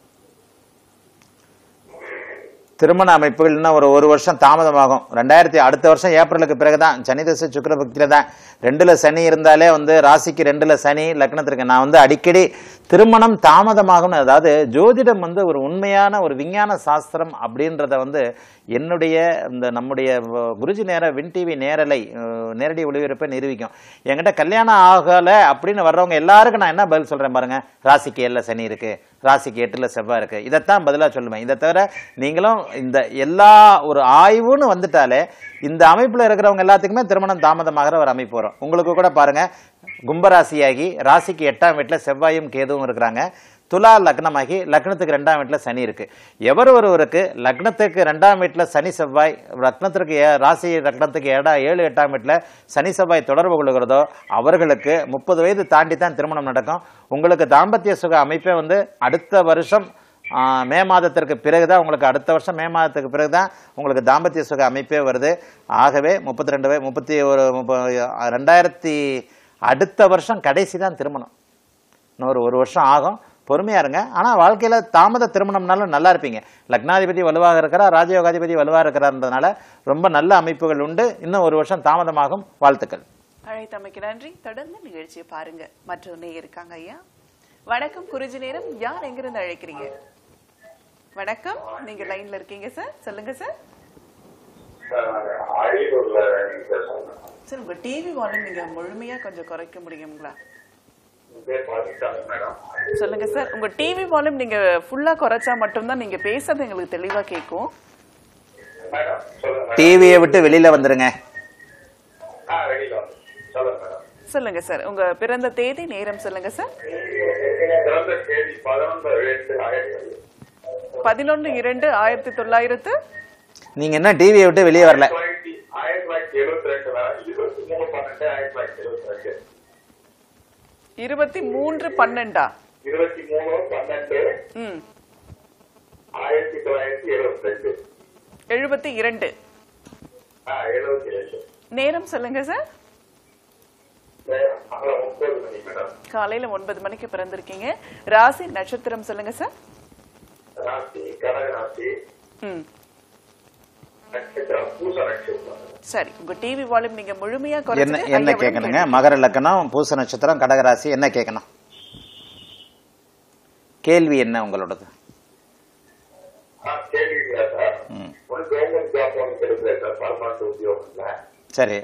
திருமண அமைப்புகள் இன்னும் ஒரு ஒரு வருஷம் தாமதமாகும் ரெண்டாயிரத்தி அடுத்த வருஷம் ஏப்ரலுக்கு பிறகுதான் சனி தசை சுக்கிர பக்தியில தான் ரெண்டுல சனி இருந்தாலே வந்து ராசிக்கு ரெண்டுல சனி லக்னத்திற்கு நான் வந்து அடிக்கடி திருமணம் தாமதமாகும் அதாவது ஜோதிடம் வந்து ஒரு உண்மையான ஒரு விஞ்ஞான சாஸ்திரம் அப்படின்றத வந்து என்னுடைய இந்த நம்முடைய வ- குருஜி நேர வின் டிவி நேரலை அஹ், நேரடி ஒளிபரப்பை நிரூபிக்கும் என்கிட்ட கல்யாணம் ஆகலை அப்படின்னு வர்றவங்க எல்லாருக்கும் நான் என்ன பதில் சொல்றேன் பாருங்க ராசிக்கு ஏழில் சனி இருக்கு ராசிக்கு எட்டுல செவ்வாய் இருக்கு இதைத்தான் பதிலா சொல்லுவேன் இதை தவிர நீங்களும் இந்த எல்லா ஒரு ஆய்வுன்னு வந்துட்டாலே இந்த அமைப்புல இருக்கிறவங்க எல்லாத்துக்குமே திருமணம் தாமதமாகிற ஒரு அமைப்பு வரும் உங்களுக்கு கூட பாருங்க கும்பராசியாகி ராசிக்கு எட்டாம் வீட்டுல செவ்வாயும் கேதுவும் இருக்கிறாங்க துலா லக்னமாகி லக்னத்துக்கு ரெண்டாம் வீட்டுல சனி இருக்கு எவர் ஒருவருக்கு லக்னத்துக்கு ரெண்டாம் வீட்டுல சனி செவ்வாய் லக்னத்திற்கு ஏ- ராசி லக்னத்துக்கு ஏடா ஏழு எட்டாம் வீட்டுல சனி செவ்வாய் தொடர்பு கொள்கிறதோ அவர்களுக்கு முப்பது வயது தாண்டி தான் திருமணம் நடக்கும் உங்களுக்கு தாம்பத்திய சுக அமைப்பே வந்து அடுத்த வருஷம் ஆ, மே மாதத்திற்கு பிறகுதான் உங்களுக்கு அடுத்த வருஷம் மே மாதத்துக்கு பிறகுதான் உங்களுக்கு தாம்பத்திய சுக அமைப்பே வருது ஆகவே முப்பத்தி ரெண்டு வய- முப்பத்தி ஒரு முப்ப- ரெண்டாயிரத்தி அடுத்த வருஷம் கடைசி தான் திருமணம் இன்னொரு ஒரு வருஷம் ஆகும் பொறுமையா இருங்க ஆனா வாழ்க்கையில தாமத திருமணம்னாலும் நல்லா இருப்பீங்க லக்னாதிபதி வலுவாக இருக்கிறார் ராஜயோகாதிபதி வலுவாக இருக்கிறார்ன்றதுனால ரொம்ப நல்ல அமைப்புகள் உண்டு இன்னும் ஒரு வருஷம் தாமதமாகும் வாழ்த்துக்கள் அழைத்தமைக்கு நன்றி தொடர்ந்து நிகழ்ச்சியை பாருங்க மற்றொரு நேயர் இருக்காங்க ஐயா வணக்கம் குருஜி நேரம் யார் எங்கிருந்து அழைக்கிறீங்க வணக்கம் நீங்க லைன்ல இருக்கீங்க சார் சொல்லுங்க சார் அரியலூர்ல பேசுறேன் சார் உங்க டிவி வால்யூம் நீங்க முழுமையா கொஞ்சம் குறைக்க முடியுங்களா என் பேர் பாகிஸ்தான் மேடம் சொல்லுங்க சார் உங்க டிவி வால்யூம் நீங்க ஃபுல்லா குறைச்சா மட்டும்தான் நீங்க பேசுறது எங்களுக்கு தெளிவா கேட்கும் மேடம் சொல்லுங்க மேடம் டிவியை விட்டு வெளியில வந்துருங்க ஆ வெளியில வந்து சொல்லுங்க மேடம் சொல்லுங்க சார் உங்க பிறந்த தேதி நேரம் சொல்லுங்க சார் பிறந்த தேதி பதினொன்று ரெண்டு ஆயிரத்தி பதினொன்று இரண்டு ஆயிரத்தி தொள்ளாயிரத்து நீங்க என்ன டிவியை விட்டு வெளியே வரல தொள்ளாயிரத்தி ஆயிரத்தி தொள்ளாயிரத்தி எழுபத்தி ரெண்டு தான் இருபத்தி மூணு பன்னெண்டு ஆயிரத்தி தொள்ளாயிரத்தி எழுபத்தி ரெண்டு இருபத்தி மூன்று பன்னெண்டா இருபத்தி மூணு பன்னெண்டு ம் ஆயிரத்தி தொள்ளாயிரத்தி எழுபத்தி ரெண்டு எழுபத்தி இரண்டு ஆ எழுபத்தி ரெண்டு நேரம் சொல்லுங்க சார் அப்புறம் முப்பது மணி மேடம் காலையில ஒன்பது மணிக்கு பிறந்திருக்கீங்க ராசி நட்சத்திரம் சொல்லுங்க சார் ராசி கடகராசி ம் நட்சத்திரம் பூச நட்சத்திரம் சரி உங்க டிவி வால்யூம் நீங்க முழுமையா என்ன குறைச்சிட்டு என்ன ஐயாவிடம் கேட்கணுங்க மகர லக்கணம் பூச நட்சத்திரம் கடகராசி என்ன கேட்கணும் கேள்வி என்ன உங்களோடது ஆ கேள்வி இல்லை சார் ம். ஒரு கவர்மெண்ட் ஜாப் ஒன்று கிடைக்கல சார் பர்மனண்ட் உத்தியோகம் இல்லை சரி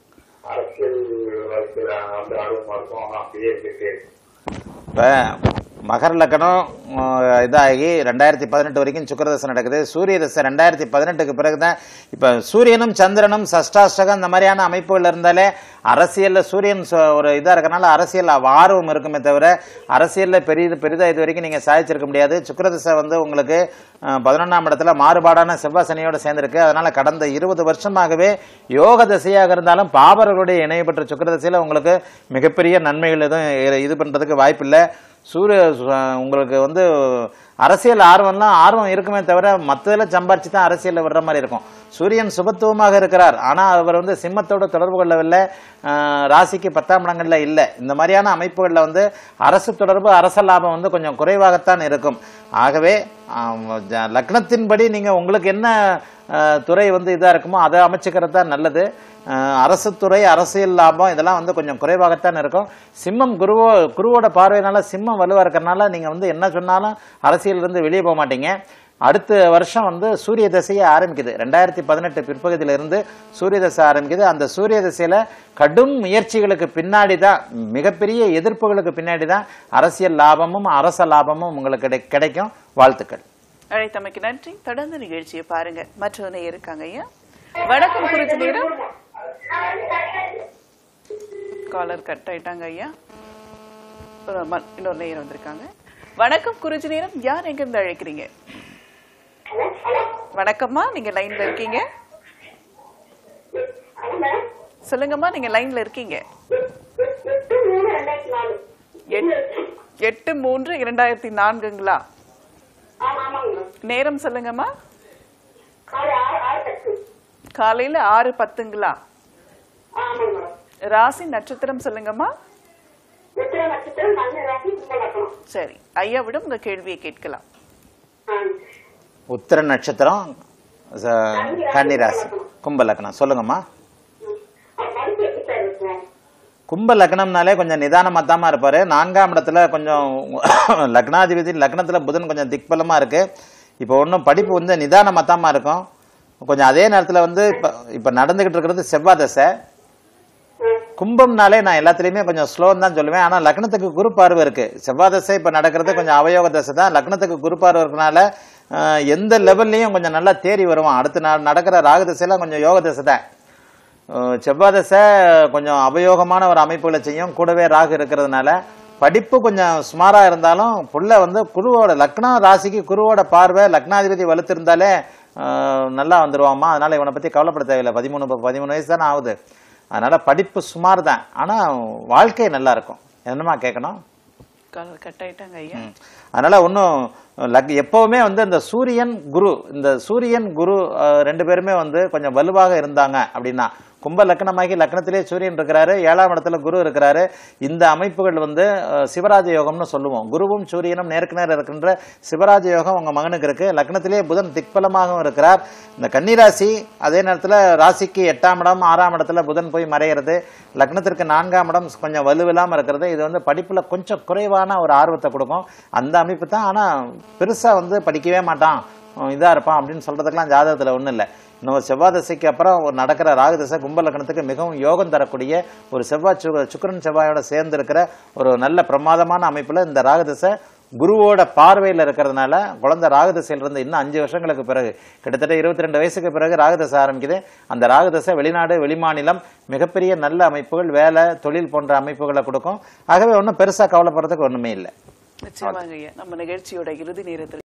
அரசியல் வாழ்க்கையில் அந்த ஆர்வமா இருக்கும் ஆனா அப்படியே இருக்கு இப்போ மகர லக்கணம் அஹ், இதாகி ரெண்டாயிரத்தி பதினெட்டு வரைக்கும் சுக்கிரதசை நடக்குது சூரிய தசை ரெண்டாயிரத்தி பதினெட்டுக்கு பிறகு தான் இப்போ சூரியனும் சந்திரனும் சஷ்டாஷ்டகம் இந்த மாதிரியான அமைப்புகள் இருந்தாலே அரசியலில் சூரியன் சு- ஒரு இதாக இருக்கறனால அரசியல் ஆர்வம் இருக்குமே தவிர அரசியலில் பெரிய பெரிதாக இது வரைக்கும் நீங்கள் சாதிச்சிருக்க முடியாது சுக்கிரதசை வந்து உங்களுக்கு பதினொன்றாம் இடத்துல மாறுபாடான செவ்வாய் சனியோடு சேர்ந்திருக்கு அதனால கடந்த இருபது வருஷமாகவே யோக திசையாக இருந்தாலும் பாபர்களுடைய இணையப்பட்ட சுக்கிரதசையில் உங்களுக்கு மிகப்பெரிய நன்மைகள் எதுவும் இ- இது பண்ணுறதுக்கு வாய்ப்பில்லை சூரிய சு- உங்களுக்கு வந்து அரசியல் ஆர்வம்லாம் ஆர்வம் இருக்குமே தவிர மற்றதில் சம்பாரிச்சு தான் அரசியலில் விடுற மாதிரி இருக்கும் சூரியன் சுபத்துவமாக இருக்கிறார் ஆனால் அவர் வந்து சிம்மத்தோடு தொடர்பு கொள்ளவில்லை ஆஹ், ராசிக்கு பத்தாம் இடங்கள்ல இல்லை இந்த மாதிரியான அமைப்புகளில் வந்து அரசு தொடர்பு அரச லாபம் வந்து கொஞ்சம் குறைவாகத்தான் இருக்கும் ஆகவே ஆம், ஜ- லக்னத்தின்படி நீங்கள் உங்களுக்கு என்ன ஆஹ், துறை வந்து இதாக இருக்குமோ அதை அமைச்சுக்கிறது தான் நல்லது ஆஹ், அரசு துறை அரசியல் லாபம் இதெல்லாம் வந்து கொஞ்சம் குறைவாகத்தான் இருக்கும் சிம்மம் குருவோ குருவோட பார்வையினால சிம்மம் வலுவாக இருக்கிறனால நீங்கள் வந்து என்ன சொன்னாலும் அரசியலிருந்து வெளியே போக மாட்டீங்க அடுத்த வருஷம் வந்து சூரிய தசையை ஆரம்பிக்குது ரெண்டாயிரத்தி பதினெட்டு பிற்பகுதியில இருந்து சூரிய தசை ஆரம்பிக்குது அந்த சூரிய தசையில கடும் முயற்சிகளுக்கு பின்னாடி தான் மிகப்பெரிய எதிர்ப்புகளுக்கு பின்னாடி தான் அரசியல் லாபமும் அரச லாபமும் உங்களுக்கு கிடை- கிடைக்கும் வாழ்த்துக்கள் அழைத்தமைக்கு நன்றி தொடர்ந்து நிகழ்ச்சியை பாருங்க மற்றொரு நேயர் இருக்காங்க ஐயா வணக்கம் குறித்த நேரம் காலர் கட் ஆயிட்டாங்க ஐயா ஒரு ம- இன்னொரு நேயர் வந்திருக்காங்க வணக்கம் குறிச்சி நேரம் யார் எங்க இருந்து அழைக்கிறீங்க வணக்கம்மா நீங்க லைன்ல இருக்கீங்க சொல்லுங்கம்மா நீங்க லைன்ல இருக்கீங்க எட்டு மூணு ரெண்டாயிரத்தி நாலு எட்- எட்டு மூன்று இரண்டாயிரத்தி நான்குங்களா ஆமா ஆமாங்க நேரம் சொல்லுங்கம்மா காலை ஆறு ஆறு பத்து காலையில ஆறு பத்துங்களா ஆமாங்க மேடம் ராசி நட்சத்திரம் சொல்லுங்கம்மா உத்திர நட்சத்திரம் கண்ணு ராசி கும்பலக்கணம் சரி ஐயாவிடம் உங்க கேள்வியை கேட்கலாம் ஆ உத்திர நட்சத்திரம் ச- கன்னிராசி கும்ப லக்னம் சொல்லுங்கம்மா படிப்பு எப்படி சார் இருக்கும் கும்ப லக்னம்னாலே கொஞ்சம் நிதானமாக தாம்மா இருப்பார் நான்காம் இடத்துல கொஞ்சம் லக்னாதிபதி லக்னத்தில் புதன் கொஞ்சம் திக்பலமாக இருக்கு இப்போ ஒன்றும் படிப்பு வந்து நிதானமாக தாம்மா இருக்கும் கொஞ்சம் அதே நேரத்தில் வந்து இப்போ இப்போ நடந்துகிட்டு இருக்கிறது செவ்வாய் தசை கும்பம்னாலே நான் எல்லாத்துலேயுமே கொஞ்சம் ஸ்லோன்னு தான் சொல்லுவேன் ஆனால் லக்னத்துக்கு குரு பார்வை இருக்கு செவ்வாய் தசை இப்போ நடக்கிறது கொஞ்சம் அவயோக தசை தான் லக்னத்துக்கு குரு பார்வை இருக்கனால அஹ், எந்த லெவல்லையும் கொஞ்சம் நல்லா தேறி வருவான் அடுத்து ந- நடக்கிற ராகு தசையெல்லாம் கொஞ்சம் யோக தசை தான் அஹ் செவ்வாய் தசை கொஞ்சம் அபயோகமான ஒரு அமைப்புகளை செய்யும் கூடவே ராகு இருக்கிறதுனால படிப்பு கொஞ்சம் சுமாரா இருந்தாலும் புள்ள வந்து குருவோட லக்னம் ராசிக்கு குருவோட பார்வை லக்னாதிபதி வலுத்திருந்தாலே அஹ், நல்லா வந்துருவாம்மா அதனால இவனை பத்தி கவலைப்பட தேவையில்லை பதிமூணு பதிமூணு வயசு தானே ஆகுது அதனால படிப்பு சுமார் தான் ஆனா வாழ்க்கை நல்லா இருக்கும் என்னமா கேட்கணும் காலர் கட் ஆயிட்டாங்க ஐயா அதனால ஒன்றும் லக் எப்பவுமே வந்து இந்த சூரியன் குரு இந்த சூரியன் குரு அஹ், ரெண்டு பேருமே வந்து கொஞ்சம் வலுவாக இருந்தாங்க அப்படின்னா கும்ப லக்னமாகி லக்னத்திலே சூரியன் இருக்கிறாரு ஏழாம் இடத்துல குரு இருக்கிறாரு இந்த அமைப்புகள் வந்து அஹ், சிவராஜ யோகம்னு சொல்லுவோம் குருவும் சூரியனும் நேருக்கு நேர் இருக்கின்ற சிவராஜ யோகம் உங்க மகனுக்கு இருக்கு லக்னத்திலே புதன் திக்பலமாகவும் இருக்கிறார் இந்த கன்னிராசி அதே நேரத்தில் ராசிக்கு எட்டாம் இடம் ஆறாம் இடத்துல புதன் போய் மறையிறது லக்னத்திற்கு நான்காம் இடம் கொஞ்சம் வலுவில்லாமல் இருக்கிறது இது வந்து படிப்புல கொஞ்சம் குறைவான ஒரு ஆர்வத்தை கொடுக்கும் அந்த அமைப்பு தான் ஆனா பெருசா வந்து படிக்கவே மாட்டான் அஹ் இதா இருப்பான் அப்படின்னு சொல்றதுக்கெல்லாம் ஜாதகத்துல ஒண்ணும் இல்லை இன்னும் செவ்வாய் தசைக்கு அப்புறம் ஒரு நடக்கிற ராகு தசை கும்ப லக்னத்துக்கு மிகவும் யோகம் தரக்கூடிய ஒரு செவ்வாய் சு- சுக்கிரன் செவ்வாயோட சேர்ந்து இருக்கிற ஒரு நல்ல பிரமாதமான அமைப்புல இந்த ராகு தசை குருவோட பார்வையில் இருக்கிறதுனால குழந்தை ராகுதசையில இருந்து இன்னும் அஞ்சு வருஷங்களுக்கு பிறகு கிட்டத்தட்ட இருபத்தி ரெண்டு வயசுக்கு பிறகு ராகுதசை ஆரம்பிக்குது அந்த ராகுதசை வெளிநாடு வெளிமாநிலம் மிகப்பெரிய நல்ல அமைப்புகள் வேலை தொழில் போன்ற அமைப்புகளை கொடுக்கும் ஆகவே ஒன்றும் பெருசா கவலைப்படுறதுக்கு ஒண்ணுமே இல்லை நிச்சயமாங்க ஐயா நம்ம நிகழ்ச்சியோட இறுதி நேரத்தில்